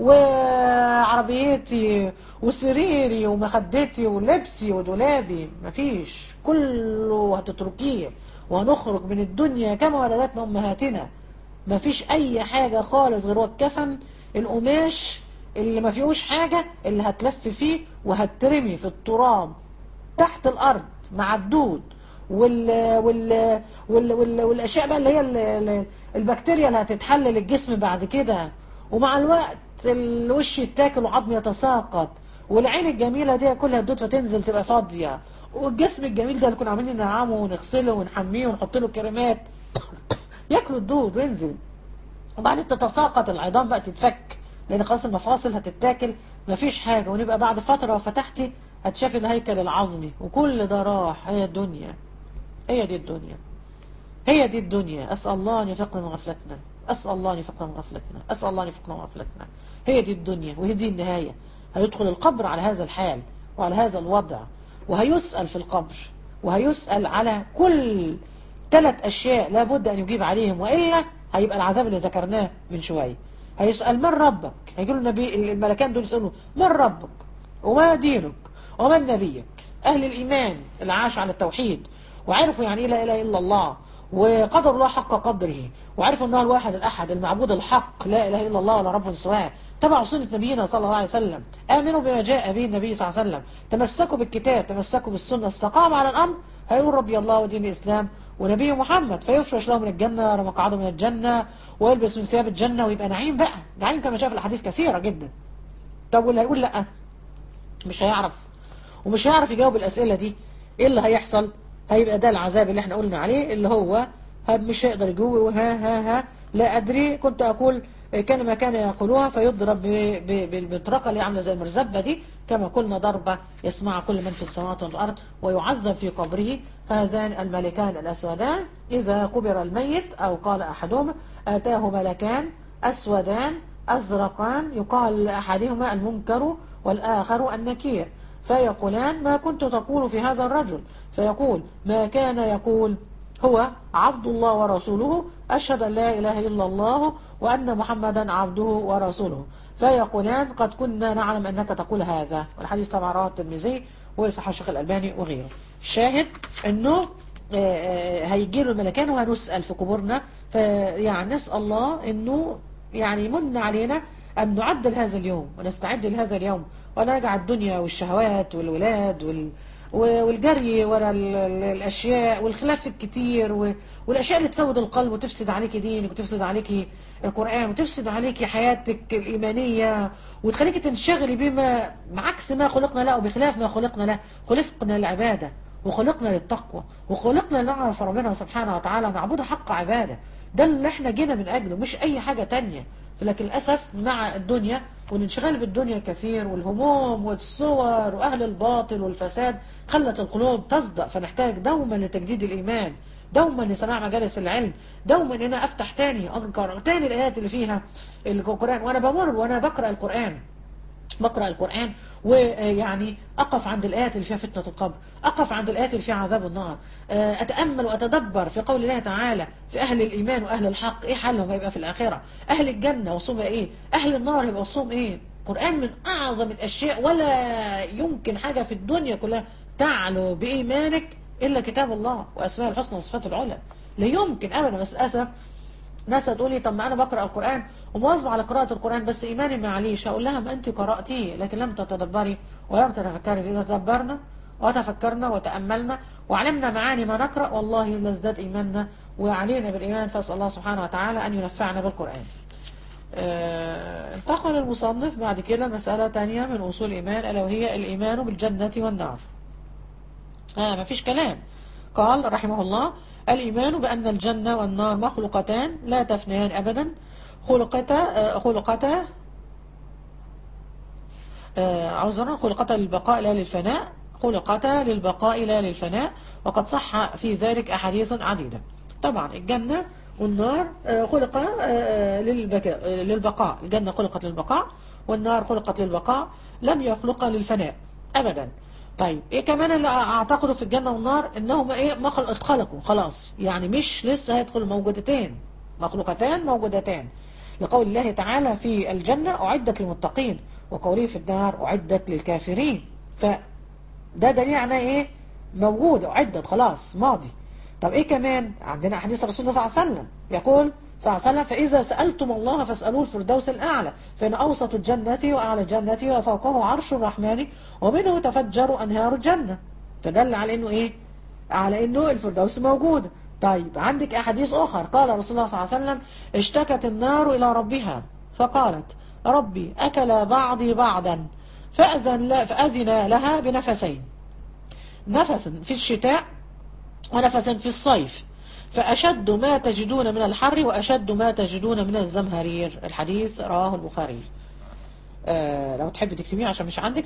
وعربيتي وسريري ومخدتي ولبسي ودولابي مفيش كله هتتركيه وهنخرج من الدنيا كما ولدتنا امهاتنا مفيش اي حاجه خالص غير هو الكفن القماش اللي ما فيهوش حاجه اللي هتلف فيه وهترمي في التراب تحت الارض مع الدود وال وال وال وال والاشياء بقى اللي هي ال- ال- البكتيريا اللي هتتحلل الجسم بعد كده ومع الوقت الوش يتاكل وعظم يتساقط والعين الجميله دي كلها الدود فتنزل تبقى فاضيه والجسم الجميل ده اللي كنا عاملين ننعمه ونغسله ونحميه ونحط له كريمات ياكلوا الدود وينزل وبعدين تتساقط العظام بقى تتفك لان خلاص المفاصل هتتاكل مفيش حاجه ونبقى بعد فتره وفتحتي هتشافي الهيكل العظمي وكل ده راح هي الدنيا هي دي الدنيا هي دي الدنيا اسال الله ان يفقنا من غفلتنا اسال الله ان يفقنا من غفلتنا اسال الله ان يفقنا من غفلتنا هي دي الدنيا وهي دي النهايه هيدخل القبر على هذا الحال وعلى هذا الوضع وهيسال في القبر وهيسال على كل ثلاث أشياء لابد أن يجيب عليهم وإلا هيبقى العذاب اللي ذكرناه من شوية هيسأل من ربك هيجي له النبي الملكان دول يسألوا من ربك وما دينك ومن نبيك أهل الإيمان اللي عاش على التوحيد وعرفوا يعني إيه لا إله إلا الله وقدر الله حق قدره وعرفوا أنه الواحد الأحد المعبود الحق لا إله إلا الله ولا رب سواه تبعوا سنة نبينا صلى الله عليه وسلم آمنوا بما جاء به النبي صلى الله عليه وسلم تمسكوا بالكتاب تمسكوا بالسنة استقاموا على الأمر هيقول ربي الله ودين الإسلام ونبي محمد فيفرش له من الجنة مقعده من الجنة ويلبس من ثياب الجنة ويبقى نعيم بقى نعيم كما شاف الأحاديث كثيرة جدا طب واللي هيقول لأ مش هيعرف ومش هيعرف يجاوب الأسئلة دي إيه اللي هيحصل هيبقى ده العذاب اللي احنا قلنا عليه اللي هو ها- مش هيقدر يجوب وها ها ها لا أدري كنت أقول كان ما كان يقولوها فيضرب ب- ب- بالمطرقة اللي عاملة زي المرزبة دي كما قلنا ضربة يسمع كل من في السماوات والأرض ويعذب في قبره هذان الملكان الأسودان إذا قبر الميت أو قال أحدهما آتاه ملكان أسودان أزرقان يقال لأحدهما المنكر والآخر النكير فيقولان ما كنت تقول في هذا الرجل فيقول ما كان يقول هو عبد الله ورسوله أشهد أن لا إله إلا الله وأن محمدا عبده ورسوله فيقولان قد كنا نعلم أنك تقول هذا والحديث طبعا رواه الترمذي وصححه الشيخ الألباني وغيره الشاهد أنه هيجي له الملكان وهنسأل في قبورنا فيعني نسأل الله أنه يعني يمن علينا أن نعدل هذا اليوم ونستعد لهذا اليوم ولا نجعل الدنيا والشهوات والولاد وال والجري ورا ال- ال- الاشياء والخلاف الكتير و- والاشياء اللي تسود القلب وتفسد عليك دينك وتفسد عليك القران وتفسد عليك حياتك الايمانيه وتخليك تنشغلي بما عكس ما خلقنا له وبخلاف ما خلقنا له خلقنا للعباده وخلقنا للتقوى وخلقنا لنعرف ربنا سبحانه وتعالى ونعبده حق عباده ده اللي احنا جينا من اجله مش اي حاجه تانية لكن للاسف مع الدنيا والانشغال بالدنيا كثير والهموم والصور واهل الباطل والفساد خلت القلوب تصدأ فنحتاج دوما لتجديد الايمان دوما لسماع مجالس العلم دوما ان انا افتح تاني اذكر تاني الايات اللي فيها القران وانا بمر وانا بقرا القران بقرأ القرآن ويعني أقف عند الآيات اللي فيها فتنة القبر أقف عند الآيات اللي فيها عذاب النار آه، أتأمل وأتدبر في قول الله تعالى في أهل الإيمان وأهل الحق إيه حالهم هيبقى في الآخرة أهل الجنة وصوم إيه أهل النار هيبقى وصوم إيه القرآن من أعظم الأشياء ولا يمكن حاجة في الدنيا كلها تعلو بإيمانك إلا كتاب الله وأسماء الحسنى وصفات العلى لا يمكن أبدا بس للأسف ناس هتقول لي طب ما انا بقرا القران ومواظبه على قراءه القران بس ايماني معليش هقول لها ما انت قراتيه لكن لم تتدبري ولم تتفكري اذا تدبرنا وتفكرنا وتاملنا وعلمنا معاني ما نقرا والله لازداد ايماننا وعلينا بالايمان فاسال الله سبحانه وتعالى ان ينفعنا بالقران. آه، انتقل المصنف بعد كده مسألة تانية من أصول الإيمان ألا وهي الإيمان بالجنة والنار آه ما فيش كلام قال رحمه الله الإيمان بأن الجنة والنار مخلوقتان لا تفنيان أبدا خلقتا آه، خلقتا آه، عذرا خلقتا للبقاء لا للفناء خلقتا للبقاء لا للفناء وقد صح في ذلك أحاديث عديدة طبعا الجنة والنار آه، خلق آه، للبكاء آه، للبقاء الجنة خلقت للبقاء والنار خلقت للبقاء لم يخلق للفناء أبدا طيب ايه كمان اللي اعتقده في الجنة والنار انهم ايه ما خل- اتخلقوا خلاص يعني مش لسه هيدخلوا موجودتين مخلوقتان موجودتان لقول الله تعالى في الجنة أعدت للمتقين وقوله في النار أعدت للكافرين فده دليل على ايه موجود أعدت خلاص ماضي طب ايه كمان عندنا حديث رسول الله صلى الله عليه وسلم يقول صلى الله عليه وسلم فإذا سألتم الله فاسألوه الفردوس الأعلى فإن أوسط الجنة وأعلى الجنة وفوقه عرش الرحمن ومنه تفجر أنهار الجنة تدل على إنه إيه على إنه الفردوس موجود طيب عندك أحاديث أخر قال رسول الله صلى الله عليه وسلم اشتكت النار إلى ربها فقالت ربي أكل بعضي بعضا فأذن, فأذن لها بنفسين نفس في الشتاء ونفس في الصيف فأشد ما تجدون من الحر وأشد ما تجدون من الزمهرير الحديث رواه البخاري آه لو تحب تكتبيه عشان مش عندك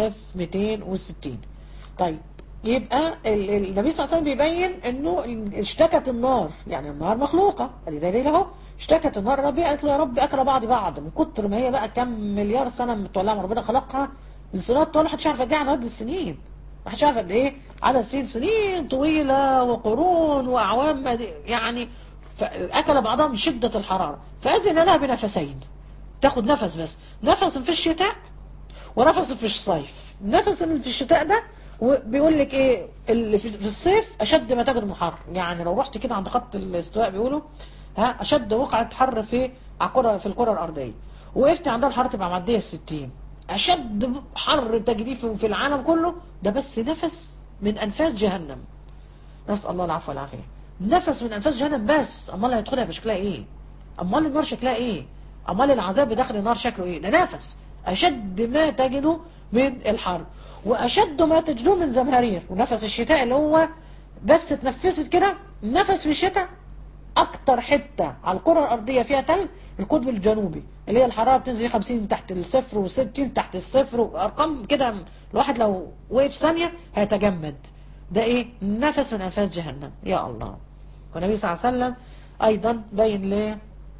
3260 طيب يبقى ال- ال- النبي صلى الله عليه وسلم بيبين انه ال- اشتكت النار يعني النار مخلوقه ادي دليل اهو اشتكت النار ربي قالت له يا رب اكل بعض بعض من كتر ما هي بقى كم مليار سنه متولعه من ربنا خلقها من سنوات طويله محدش عارف قد ايه على عدد السنين محدش عارف قد ايه عدد السنين سنين طويله وقرون واعوام يعني فاكل بعضها من شده الحراره فاذن لها بنفسين تاخد نفس بس نفس في الشتاء ونفس في الصيف النفس اللي في الشتاء ده بيقول لك ايه اللي في في الصيف اشد ما تجد من الحر يعني لو رحت كده عند خط الاستواء بيقولوا ها اشد وقعه حر في على الكره في الكره الارضيه وقفت عندها الحراره تبقى معديه ال 60 اشد حر تجديه في في العالم كله ده بس نفس من انفاس جهنم نسال الله العفو والعافيه نفس من انفاس جهنم بس امال هيدخلها بشكلها ايه امال النار شكلها ايه امال العذاب بداخل النار شكله ايه ده نفس اشد ما تجده من الحر واشد ما تجدوه من زمهرير ونفس الشتاء اللي هو بس تنفست كده نفس في الشتاء اكتر حته على الكره الارضيه فيها تلج القطب الجنوبي اللي هي الحراره بتنزل 50 تحت الصفر و60 تحت الصفر وارقام كده الواحد لو وقف ثانيه هيتجمد ده ايه نفس من انفاس جهنم يا الله والنبي صلى الله عليه وسلم ايضا بين ل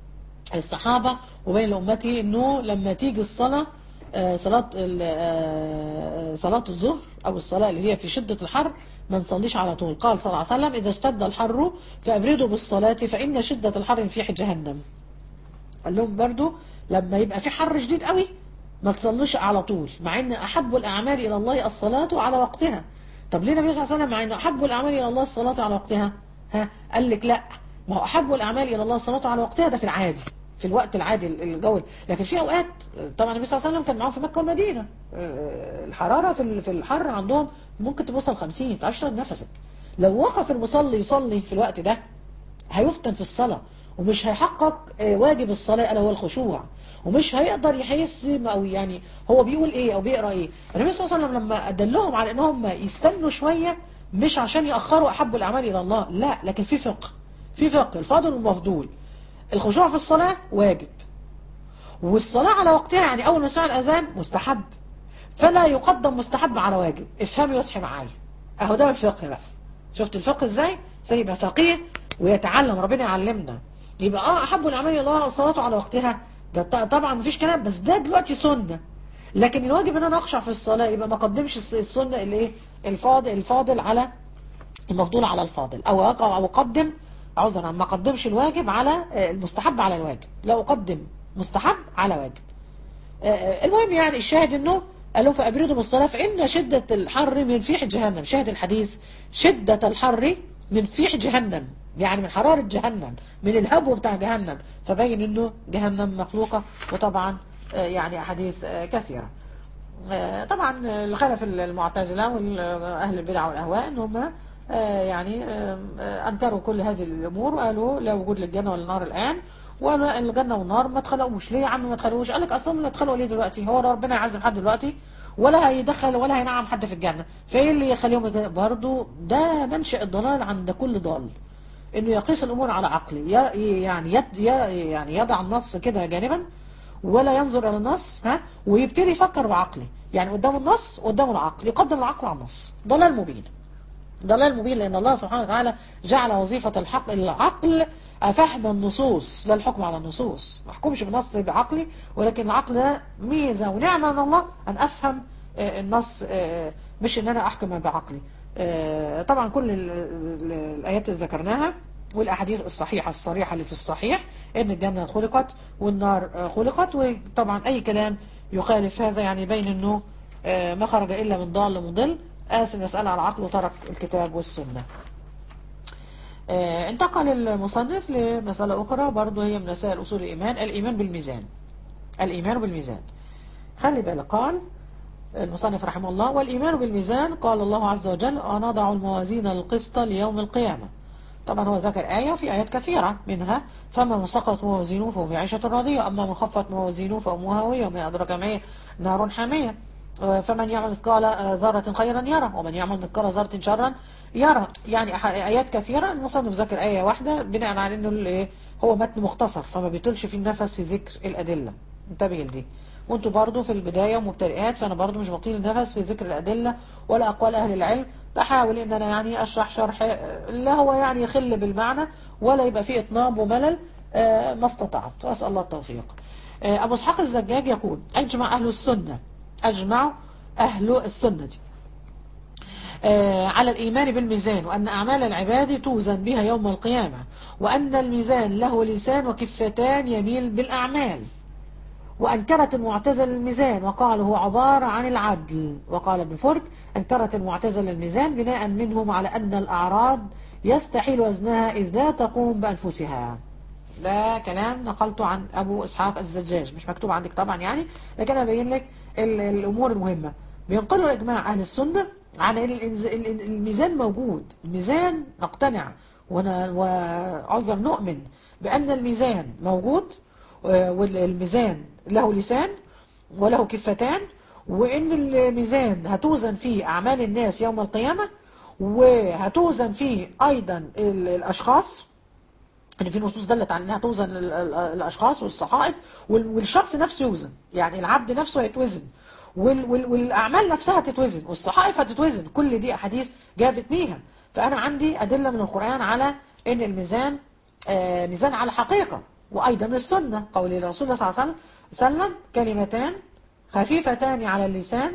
الصحابة وبين لأمته انه لما تيجي الصلاة آه، صلاة ال- آه، صلاة الظهر او الصلاة اللي هي في شدة الحر ما نصليش على طول قال صلى الله عليه وسلم اذا اشتد الحر فابردوا بالصلاة فان شدة الحر في جهنم قال لهم برضو لما يبقى في حر شديد قوي ما تصلوش على طول مع ان احب الاعمال الى الله الصلاة على وقتها طب ليه النبي صلى الله عليه وسلم مع ان احب الاعمال الى الله الصلاة على وقتها ها قال لك لا ما هو احب الاعمال الى الله الصلاة على وقتها ده في العادي في الوقت العادي الجو لكن في اوقات طبعا النبي صلى الله عليه وسلم كان معاهم في مكة والمدينة آه، الحرارة في ال- في الحر عندهم ممكن توصل 50 ما تعرفش تاخد نفسك لو وقف المصلي يصلي في الوقت ده هيفتن في الصلاة ومش هيحقق آه، واجب الصلاة ألا هو الخشوع ومش هيقدر يحس أو يعني هو بيقول إيه أو بيقرأ إيه النبي صلى الله عليه وسلم لما أدلهم على إنهم يستنوا شوية مش عشان يأخروا أحب الأعمال إلى الله لا لكن في فقه في فقه الفاضل والمفضول الخشوع في الصلاة واجب والصلاة على وقتها يعني أول ما يسمع الأذان مستحب فلا يقدم مستحب على واجب افهمي واصحي معايا اهو ده الفقه بقى شفت الفقه ازاي عشان يبقى فقيه ويتعلم ربنا يعلمنا يبقى اه احب الاعمال الى الله الصلاه على وقتها ده ط- طبعا مفيش كلام بس ده دلوقتي سنه لكن الواجب ان انا اخشع في الصلاه يبقى ما اقدمش الس- السنه اللي ايه الفاضل الفاضل على المفضول على الفاضل او أق- او اقدم عذرا ما اقدمش الواجب على آه، المستحب على الواجب لا اقدم مستحب على واجب آه، المهم يعني الشاهد انه قالوا فابردوا بالصلاه فان شده الحر من فيح جهنم شاهد الحديث شده الحر من فيح جهنم يعني من حرارة جهنم من الهبو بتاع جهنم فبين انه جهنم مخلوقة وطبعا آه، يعني احاديث آه، كثيرة آه، طبعا الخلف المعتزلة واهل البدع والاهواء ان هم آه، يعني آه، آه، انكروا كل هذه الامور وقالوا لا وجود للجنة ولا النار الان وقالوا الجنة والنار ما اتخلقوش ليه يا عم ما اتخلقوش قال لك اصلا اتخلقوا ليه دلوقتي هو ربنا يعذب حد دلوقتي ولا هيدخل ولا هينعم حد في الجنة فايه اللي يخليهم يجنة؟ برضو ده منشأ الضلال عند كل ضال انه يقيس الامور على عقله ي- يعني يد ي- يعني يضع النص كده جانبا ولا ينظر الى النص ها ويبتدي يفكر بعقله يعني قدامه النص قدامه العقل يقدم العقل على النص ضلال مبين ضلال مبين لأن الله سبحانه وتعالى جعل وظيفة الحق العقل فهم النصوص لا الحكم على النصوص ما احكمش بنص بعقلي ولكن العقل ده ميزة ونعمة من الله أن أفهم آه، النص آه، مش أن أنا أحكم بعقلي آه، طبعا كل ال- ال- الآيات اللي ذكرناها والأحاديث الصحيحة الصريحة اللي في الصحيح إن الجنة خلقت والنار آه، خلقت وطبعا أي كلام يخالف هذا يعني بين أنه آه، ما خرج إلا من ضال مضل قاسم يسأل على العقل وترك الكتاب والسنة آه، انتقل المصنف لمسألة أخرى برضو هي من مسائل أصول الإيمان الإيمان بالميزان الإيمان بالميزان خلي بالك قال المصنف رحمه الله والإيمان بالميزان قال الله عز وجل ونضع الموازين القسط ليوم القيامة طبعا هو ذكر آية في آيات كثيرة منها فما من سقط موازينه فهو في عيشة راضية أما من خفت موازينه فأمه هاوية ومن أدرك ما هي نار حامية فمن يعمل مثقال ذرة خيرا يرى ومن يعمل مثقال ذرة شرا يرى يعني أح- آيات كثيرة المصنف ذكر آية واحدة بناء على أنه ال- هو متن مختصر فما بيطولش فيه النفس في ذكر الأدلة انتبه لدي وانتوا برضو في البداية ومبتدئات فأنا برضو مش بطيل النفس في ذكر الأدلة ولا أقوال أهل العلم بحاول ان انا يعني اشرح شرح آه، لا هو يعني يخل بالمعنى ولا يبقى فيه اطناب وملل آه، ما استطعت واسال الله التوفيق آه، ابو اسحاق الزجاج يقول اجمع اهل السنه اجمع اهل السنه آه، على الإيمان بالميزان وأن أعمال العباد توزن بها يوم القيامة وأن الميزان له لسان وكفتان يميل بالأعمال وأنكرت المعتزلة الميزان وقالوا هو عبارة عن العدل وقال ابن فرج أنكرت المعتزلة الميزان بناء منهم على أن الأعراض يستحيل وزنها إذ لا تقوم بأنفسها ده كلام نقلته عن أبو إسحاق الزجاج مش مكتوب عندك طبعا يعني لكن أنا بين لك ال- الأمور المهمة بينقلوا إجماع أهل السنة على أن الإنز- ال- ال- الميزان موجود الميزان نقتنع ون- وعذر نؤمن بأن الميزان موجود والميزان له لسان وله كفتان وإن الميزان هتوزن فيه أعمال الناس يوم القيامة وهتوزن فيه أيضا ال- الأشخاص ان في نصوص دلت على انها توزن ال- ال- الاشخاص والصحائف وال- والشخص نفسه يوزن يعني العبد نفسه هيتوزن وال- وال- والاعمال نفسها هتتوزن والصحائف هتتوزن كل دي احاديث جابت بيها فانا عندي ادله من القران على ان الميزان آه، ميزان على حقيقه وايضا السنه قول الرسول صلى الله عليه وسلم كلمتان خفيفتان على اللسان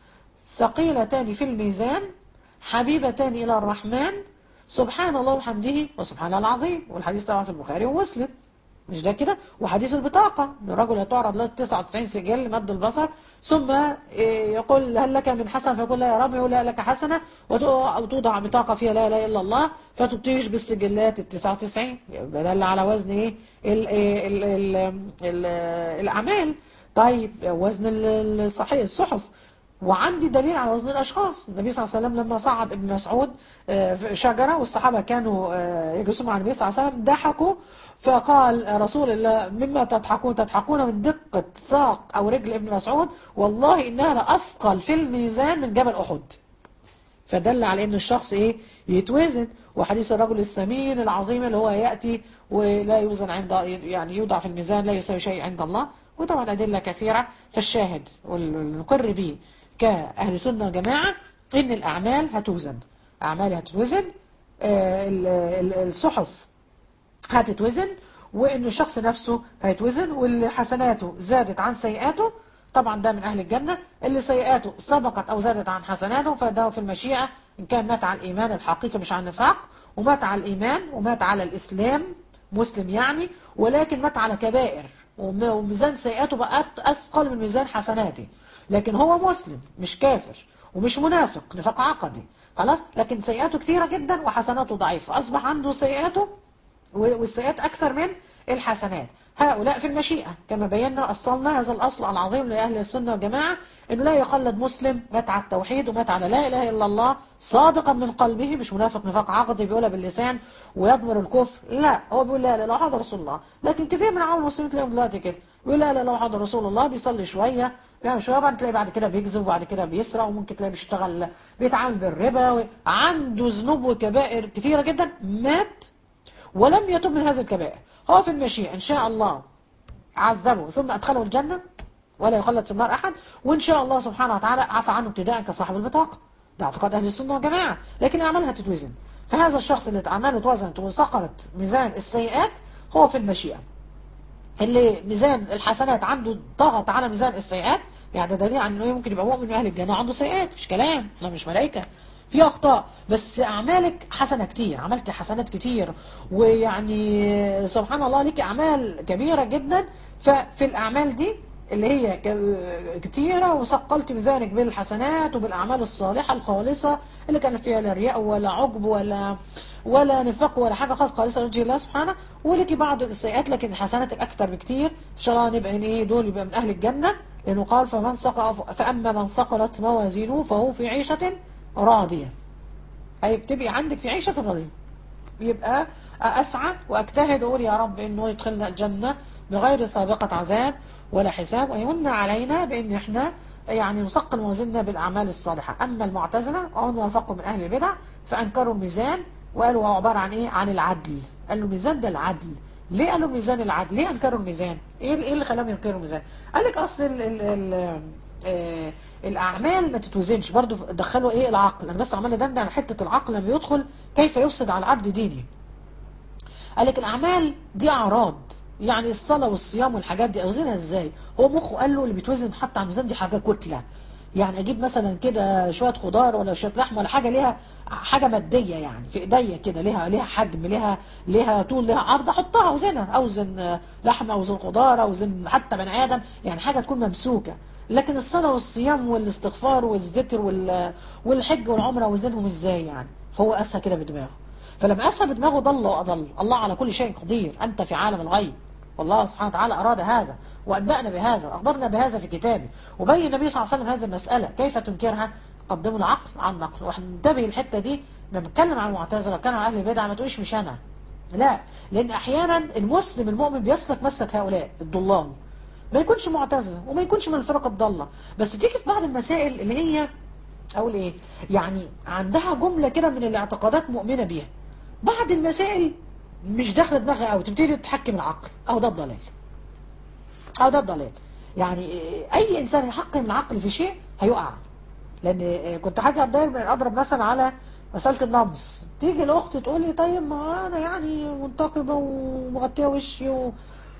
ثقيلتان في الميزان حبيبتان إلى الرحمن سبحان الله وحمده وسبحان الله العظيم والحديث طبعا في البخاري ومسلم مش ده كده وحديث البطاقة إن الرجل يتعرض له 99 سجل مد البصر ثم إيه، يقول هل لك من حسنة فيقول لا يا رب يقول لا لك حسنة وتوضع وتوضع بطاقة فيها لا إله إلا الله فتبتيش بالسجلات ال 99 يبقى دل على وزن إيه ال ال ال ال الأعمال طيب وزن ال- الصحيح الصحف وعندي دليل على وزن الأشخاص النبي صلى الله عليه وسلم لما صعد ابن مسعود آه، في شجرة والصحابة كانوا آه، يجلسوا مع النبي صلى الله عليه وسلم ضحكوا فقال رسول الله مما تضحكون تضحكون من دقة ساق أو رجل ابن مسعود والله إنها لأثقل في الميزان من جبل أحد فدل على ان الشخص ايه يتوزن وحديث الرجل السمين العظيم اللي هو ياتي ولا يوزن عند يعني يوضع في الميزان لا يساوي شيء عند الله وطبعا ادله كثيره فالشاهد والنقر به كاهل سنه وجماعه ان الاعمال هتوزن اعمال هتتوزن آه، ال- ال- الصحف هتتوزن وان الشخص نفسه هيتوزن واللي حسناته زادت عن سيئاته طبعا ده من اهل الجنه اللي سيئاته سبقت او زادت عن حسناته فده في المشيئه ان كان مات على الايمان الحقيقي مش على النفاق ومات على الايمان ومات على الاسلام مسلم يعني ولكن مات على كبائر وم- وميزان سيئاته بقت اثقل من ميزان حسناته لكن هو مسلم مش كافر ومش منافق نفاق عقدي خلاص لكن سيئاته كثيره جدا وحسناته ضعيفه اصبح عنده سيئاته والسيئات أكثر من الحسنات هؤلاء في المشيئة كما بينا أصلنا هذا الأصل العظيم لأهل السنة والجماعة أنه لا يخلد مسلم مات على التوحيد ومات على لا إله إلا الله صادقا من قلبه مش منافق نفاق عقدي بيقولها باللسان ويضمر الكفر لا هو بيقول لا لا لا حاضر رسول الله لكن كثير من عوام المسلمين تلاقيهم دلوقتي كده بيقول لا لا لا حاضر رسول الله بيصلي شوية بيعمل شوية بعد تلاقي بعد كده بيكذب وبعد كده بيسرق وممكن تلاقي بيشتغل بيتعامل بالربا عنده ذنوب وكبائر كثيرة جدا مات ولم يتب من هذه الكبائر هو في المشيئة إن شاء الله عذبه ثم أدخله الجنة ولا يخلد في النار أحد وإن شاء الله سبحانه وتعالى عفى عنه ابتداء كصاحب البطاقة ده اعتقاد أهل السنة والجماعة لكن أعمالها تتوزن فهذا الشخص اللي أعماله اتوزنت وسقطت ميزان السيئات هو في المشيئة اللي ميزان الحسنات عنده ضغط على ميزان السيئات يعني ده دليل على انه ممكن يبقى مؤمن من اهل الجنه وعنده سيئات مش كلام احنا مش ملائكه في اخطاء بس اعمالك حسنه كتير عملت حسنات كتير ويعني سبحان الله ليك اعمال كبيره جدا ففي الاعمال دي اللي هي كتيره وثقلت ميزانك بالحسنات وبالاعمال الصالحه الخالصه اللي كان فيها لا رياء ولا عجب ولا ولا نفاق ولا حاجه خاصه خالصه لوجه الله سبحانه ولك بعض السيئات لكن حسناتك اكتر بكتير ان شاء الله نبقى ايه دول يبقى من اهل الجنه لانه قال فمن ثقل فاما من ثقلت موازينه فهو في عيشه راضية أي بتبقي عندك في عيشة راضية يبقى أسعى وأجتهد أقول يا رب إنه يدخلنا الجنة بغير سابقة عذاب ولا حساب ويمن علينا بإن إحنا يعني نثقل موازيننا بالأعمال الصالحة أما المعتزلة أو وافقوا من أهل البدع فأنكروا الميزان وقالوا هو عبارة عن إيه عن العدل قالوا الميزان ده العدل ليه قالوا الميزان العدل ليه أنكروا الميزان إيه إيه اللي خلاهم ينكروا الميزان قال لك أصل ال ال ال آه الاعمال ما تتوزنش برضو دخلوا ايه العقل انا بس عمال ادندن على حته العقل لما يدخل كيف يفسد على العبد ديني قال لك الاعمال دي اعراض يعني الصلاه والصيام والحاجات دي اوزنها ازاي هو مخه قال له اللي بيتوزن حتى على الميزان دي حاجه كتله يعني اجيب مثلا كده شويه خضار ولا شويه لحمه ولا حاجه ليها حاجه ماديه يعني في ايديا كده ليها ليها حجم ليها ليها طول ليها عرض احطها اوزنها اوزن لحمه اوزن خضار اوزن حتى بني ادم يعني حاجه تكون ممسوكه لكن الصلاة والصيام والاستغفار والذكر والحج والعمرة وزنهم ازاي يعني فهو قاسها كده بدماغه فلما قاسها بدماغه ضل وأضل الله على كل شيء قدير أنت في عالم الغيب والله سبحانه وتعالى أراد هذا وأنبأنا بهذا وأخبرنا بهذا في كتابه وبين النبي صلى الله عليه وسلم هذه المسألة كيف تنكرها قدموا العقل عن النقل وانتبه الحتة دي لما بتكلم عن المعتزلة كانوا أهل البدع ما تقولش مش أنا لا لأن أحيانا المسلم المؤمن بيسلك مسلك هؤلاء الضلال ما يكونش معتزله وما يكونش من الفرق الضاله بس تيجي في بعض المسائل اللي هي اقول ايه يعني عندها جمله كده من الاعتقادات مؤمنه بيها بعض المسائل مش داخله دماغها قوي تبتدي تتحكم العقل او ده الضلال او ده الضلال يعني اي انسان يحكم العقل في شيء هيقع لان كنت حاجه اضرب مثلا على مساله النمص تيجي الاخت تقول لي طيب ما انا يعني منتقبه ومغطيه وشي و...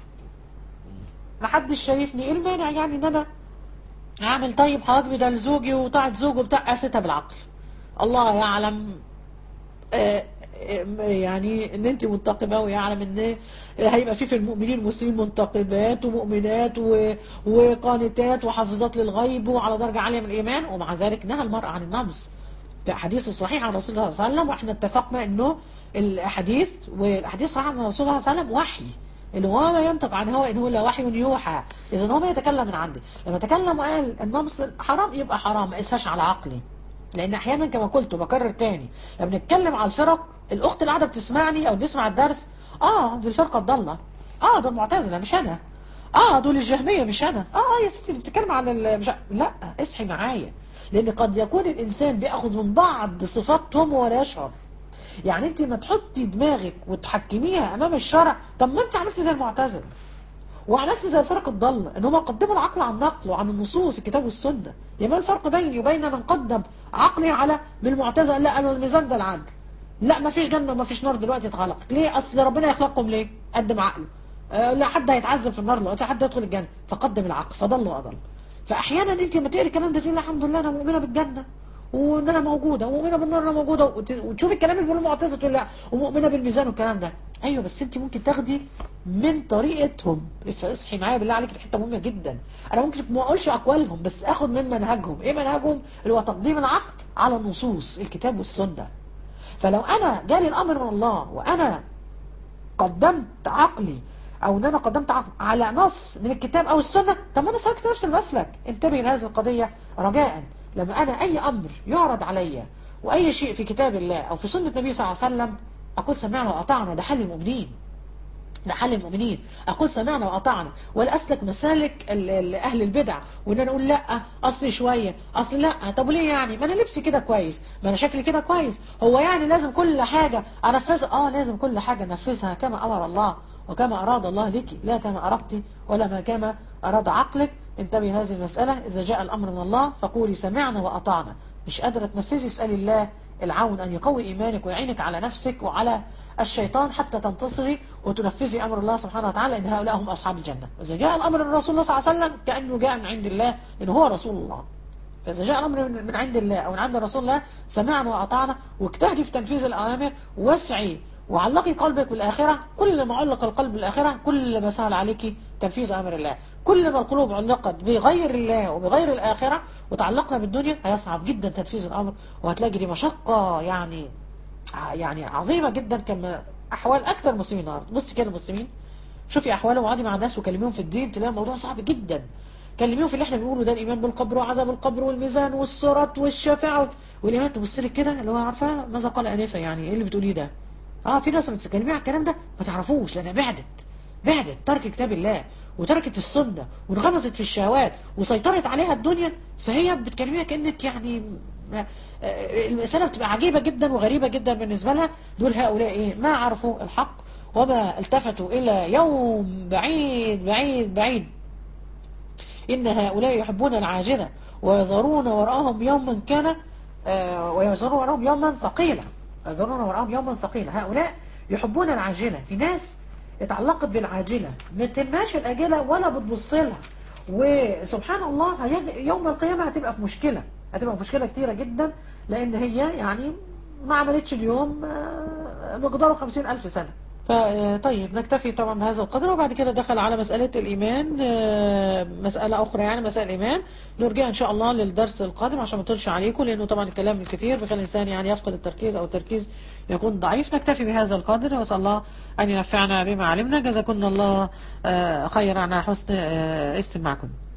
محدش شايفني ايه المانع يعني ان انا اعمل طيب حواجبي ده لزوجي وطاعة زوجه بتاع قاستها بالعقل الله يعلم آه يعني ان انت منتقبه ويعلم ان هيبقى في في المؤمنين المسلمين منتقبات ومؤمنات وقانتات وحافظات للغيب وعلى درجه عاليه من الايمان ومع ذلك نهى المرأة عن النمص في احاديث الصحيحه عن رسول الله صلى الله عليه وسلم واحنا اتفقنا انه الاحاديث والاحاديث الصحيحه عن رسول الله صلى الله عليه وسلم وحي اللي هو ما ينطق عن هو إن هو إلا وحي يوحى إذا هو ما يتكلم من عندي لما تكلم وقال النمص حرام يبقى حرام ما قيسهاش على عقلي لأن أحيانا كما قلت وبكرر تاني لما نتكلم على الفرق الأخت اللي قاعدة بتسمعني أو بتسمع الدرس آه دي الفرقة الضالة آه ده المعتزلة مش أنا آه دول الجهمية مش أنا آه يا ستي بتتكلم عن مش لا اصحي معايا لأن قد يكون الإنسان بيأخذ من بعض صفاتهم ولا يشعر يعني انت ما تحطي دماغك وتحكميها امام الشرع طب ما انت عملتي زي المعتزله وعملت زي الفرق الضالة ان هم قدموا العقل عن النقل وعن النصوص الكتاب والسنة يبقى الفرق بيني وبين من قدم عقلي على من المعتزله لا انا الميزان ده العدل لا ما فيش جنة وما فيش نار دلوقتي اتخلقت ليه اصل ربنا يخلقكم ليه قدم عقله أه لا حد هيتعذب في النار دلوقتي حد يدخل الجنة فقدم العقل فضل واضل فاحيانا انت لما تقري الكلام ده تقول الحمد لله انا مؤمنه بالجنه وان انا موجوده ومؤمنه بالنار انا موجوده وتشوف الكلام اللي بيقوله المعتزله تقول لا ومؤمنه بالميزان والكلام ده ايوه بس انت ممكن تاخدي من طريقتهم اصحي معايا بالله عليك دي حته مهمه جدا انا ممكن ما اقولش اقوالهم بس اخد من منهجهم ايه منهجهم اللي هو تقديم العقل على النصوص الكتاب والسنه فلو انا جالي الامر من الله وانا قدمت عقلي او ان انا قدمت عقل على نص من الكتاب او السنه طب ما انا سلكت نفس المسلك انتبه لهذه القضيه رجاء لما انا اي امر يعرض عليا واي شيء في كتاب الله او في سنه النبي صلى الله عليه وسلم اقول سمعنا واطعنا ده حل المؤمنين ده حل المؤمنين اقول سمعنا واطعنا ولا اسلك مسالك ال- ال- اهل البدع وان انا اقول لا اصل شويه اصل لا طب ليه يعني ما انا لبسي كده كويس ما انا شكلي كده كويس هو يعني لازم كل حاجه انفذها اه لازم كل حاجه انفذها كما امر الله وكما اراد الله لك لا كما اردت ولا ما كما اراد عقلك انتبه هذه المساله اذا جاء الامر من الله فقولي سمعنا واطعنا مش قادره تنفذي اسالي الله العون أن يقوي إيمانك ويعينك على نفسك وعلى الشيطان حتى تنتصري وتنفذي أمر الله سبحانه وتعالى إن هؤلاء هم أصحاب الجنة وإذا جاء الأمر من رسول الله صلى الله عليه وسلم كأنه جاء من عند الله إن هو رسول الله فإذا جاء الأمر من من عند الله أو من عند رسول الله سمعنا وأطعنا واجتهدي في تنفيذ الأوامر واسعي وعلقي قلبك بالآخرة كل ما علق القلب بالآخرة كل ما سهل عليك تنفيذ أمر الله كل ما القلوب علقت بغير الله وبغير الآخرة وتعلقنا بالدنيا هيصعب جدا تنفيذ الأمر وهتلاقي دي مشقة يعني يعني عظيمة جدا كما أحوال أكثر المسلمين النهارده بصي كده المسلمين شوفي أحوالهم وقعدي مع ناس وكلميهم في الدين تلاقي الموضوع صعب جدا كلميهم في اللي احنا بنقوله ده الإيمان بالقبر وعذاب القبر والميزان والصراط والشفاعة والإيمان تبص لك كده اللي هو عارفة ماذا قال آنفا يعني إيه اللي بتقوليه ده اه في ناس بتتكلمي على الكلام ده ما تعرفوش لانها بعدت بعدت ترك كتاب الله وتركت السنه وانغمست في الشهوات وسيطرت عليها الدنيا فهي بتكلميها كانك يعني ما- آه، المساله بتبقى عجيبه جدا وغريبه جدا بالنسبه لها دول هؤلاء ايه ما عرفوا الحق وما التفتوا الى يوم بعيد بعيد بعيد إن هؤلاء يحبون العاجلة ويذرون وراءهم يوما كان آه، ويذرون وراءهم يوما ثقيلا يذرون وراءهم يوما ثقيلا هؤلاء يحبون العاجلة في ناس اتعلقت بالعاجلة ما تلماش الأجلة ولا بتبص لها وسبحان الله هيجي يوم القيامة هتبقى في مشكلة هتبقى في مشكلة كتيرة جدا لأن هي يعني ما عملتش اليوم آه، مقداره خمسين ألف سنة طيب نكتفي طبعا بهذا القدر وبعد كده دخل على مسألة الإيمان آه، مسألة أخرى يعني مسألة الإيمان نرجع إن شاء الله للدرس القادم عشان ما اطولش عليكم لأنه طبعا الكلام الكثير بيخلي الإنسان يعني يفقد التركيز أو التركيز يكون ضعيف نكتفي بهذا القدر وأسأل الله أن ينفعنا بما علمنا جزاكم الله آه، خيرا على حسن آه، استماعكم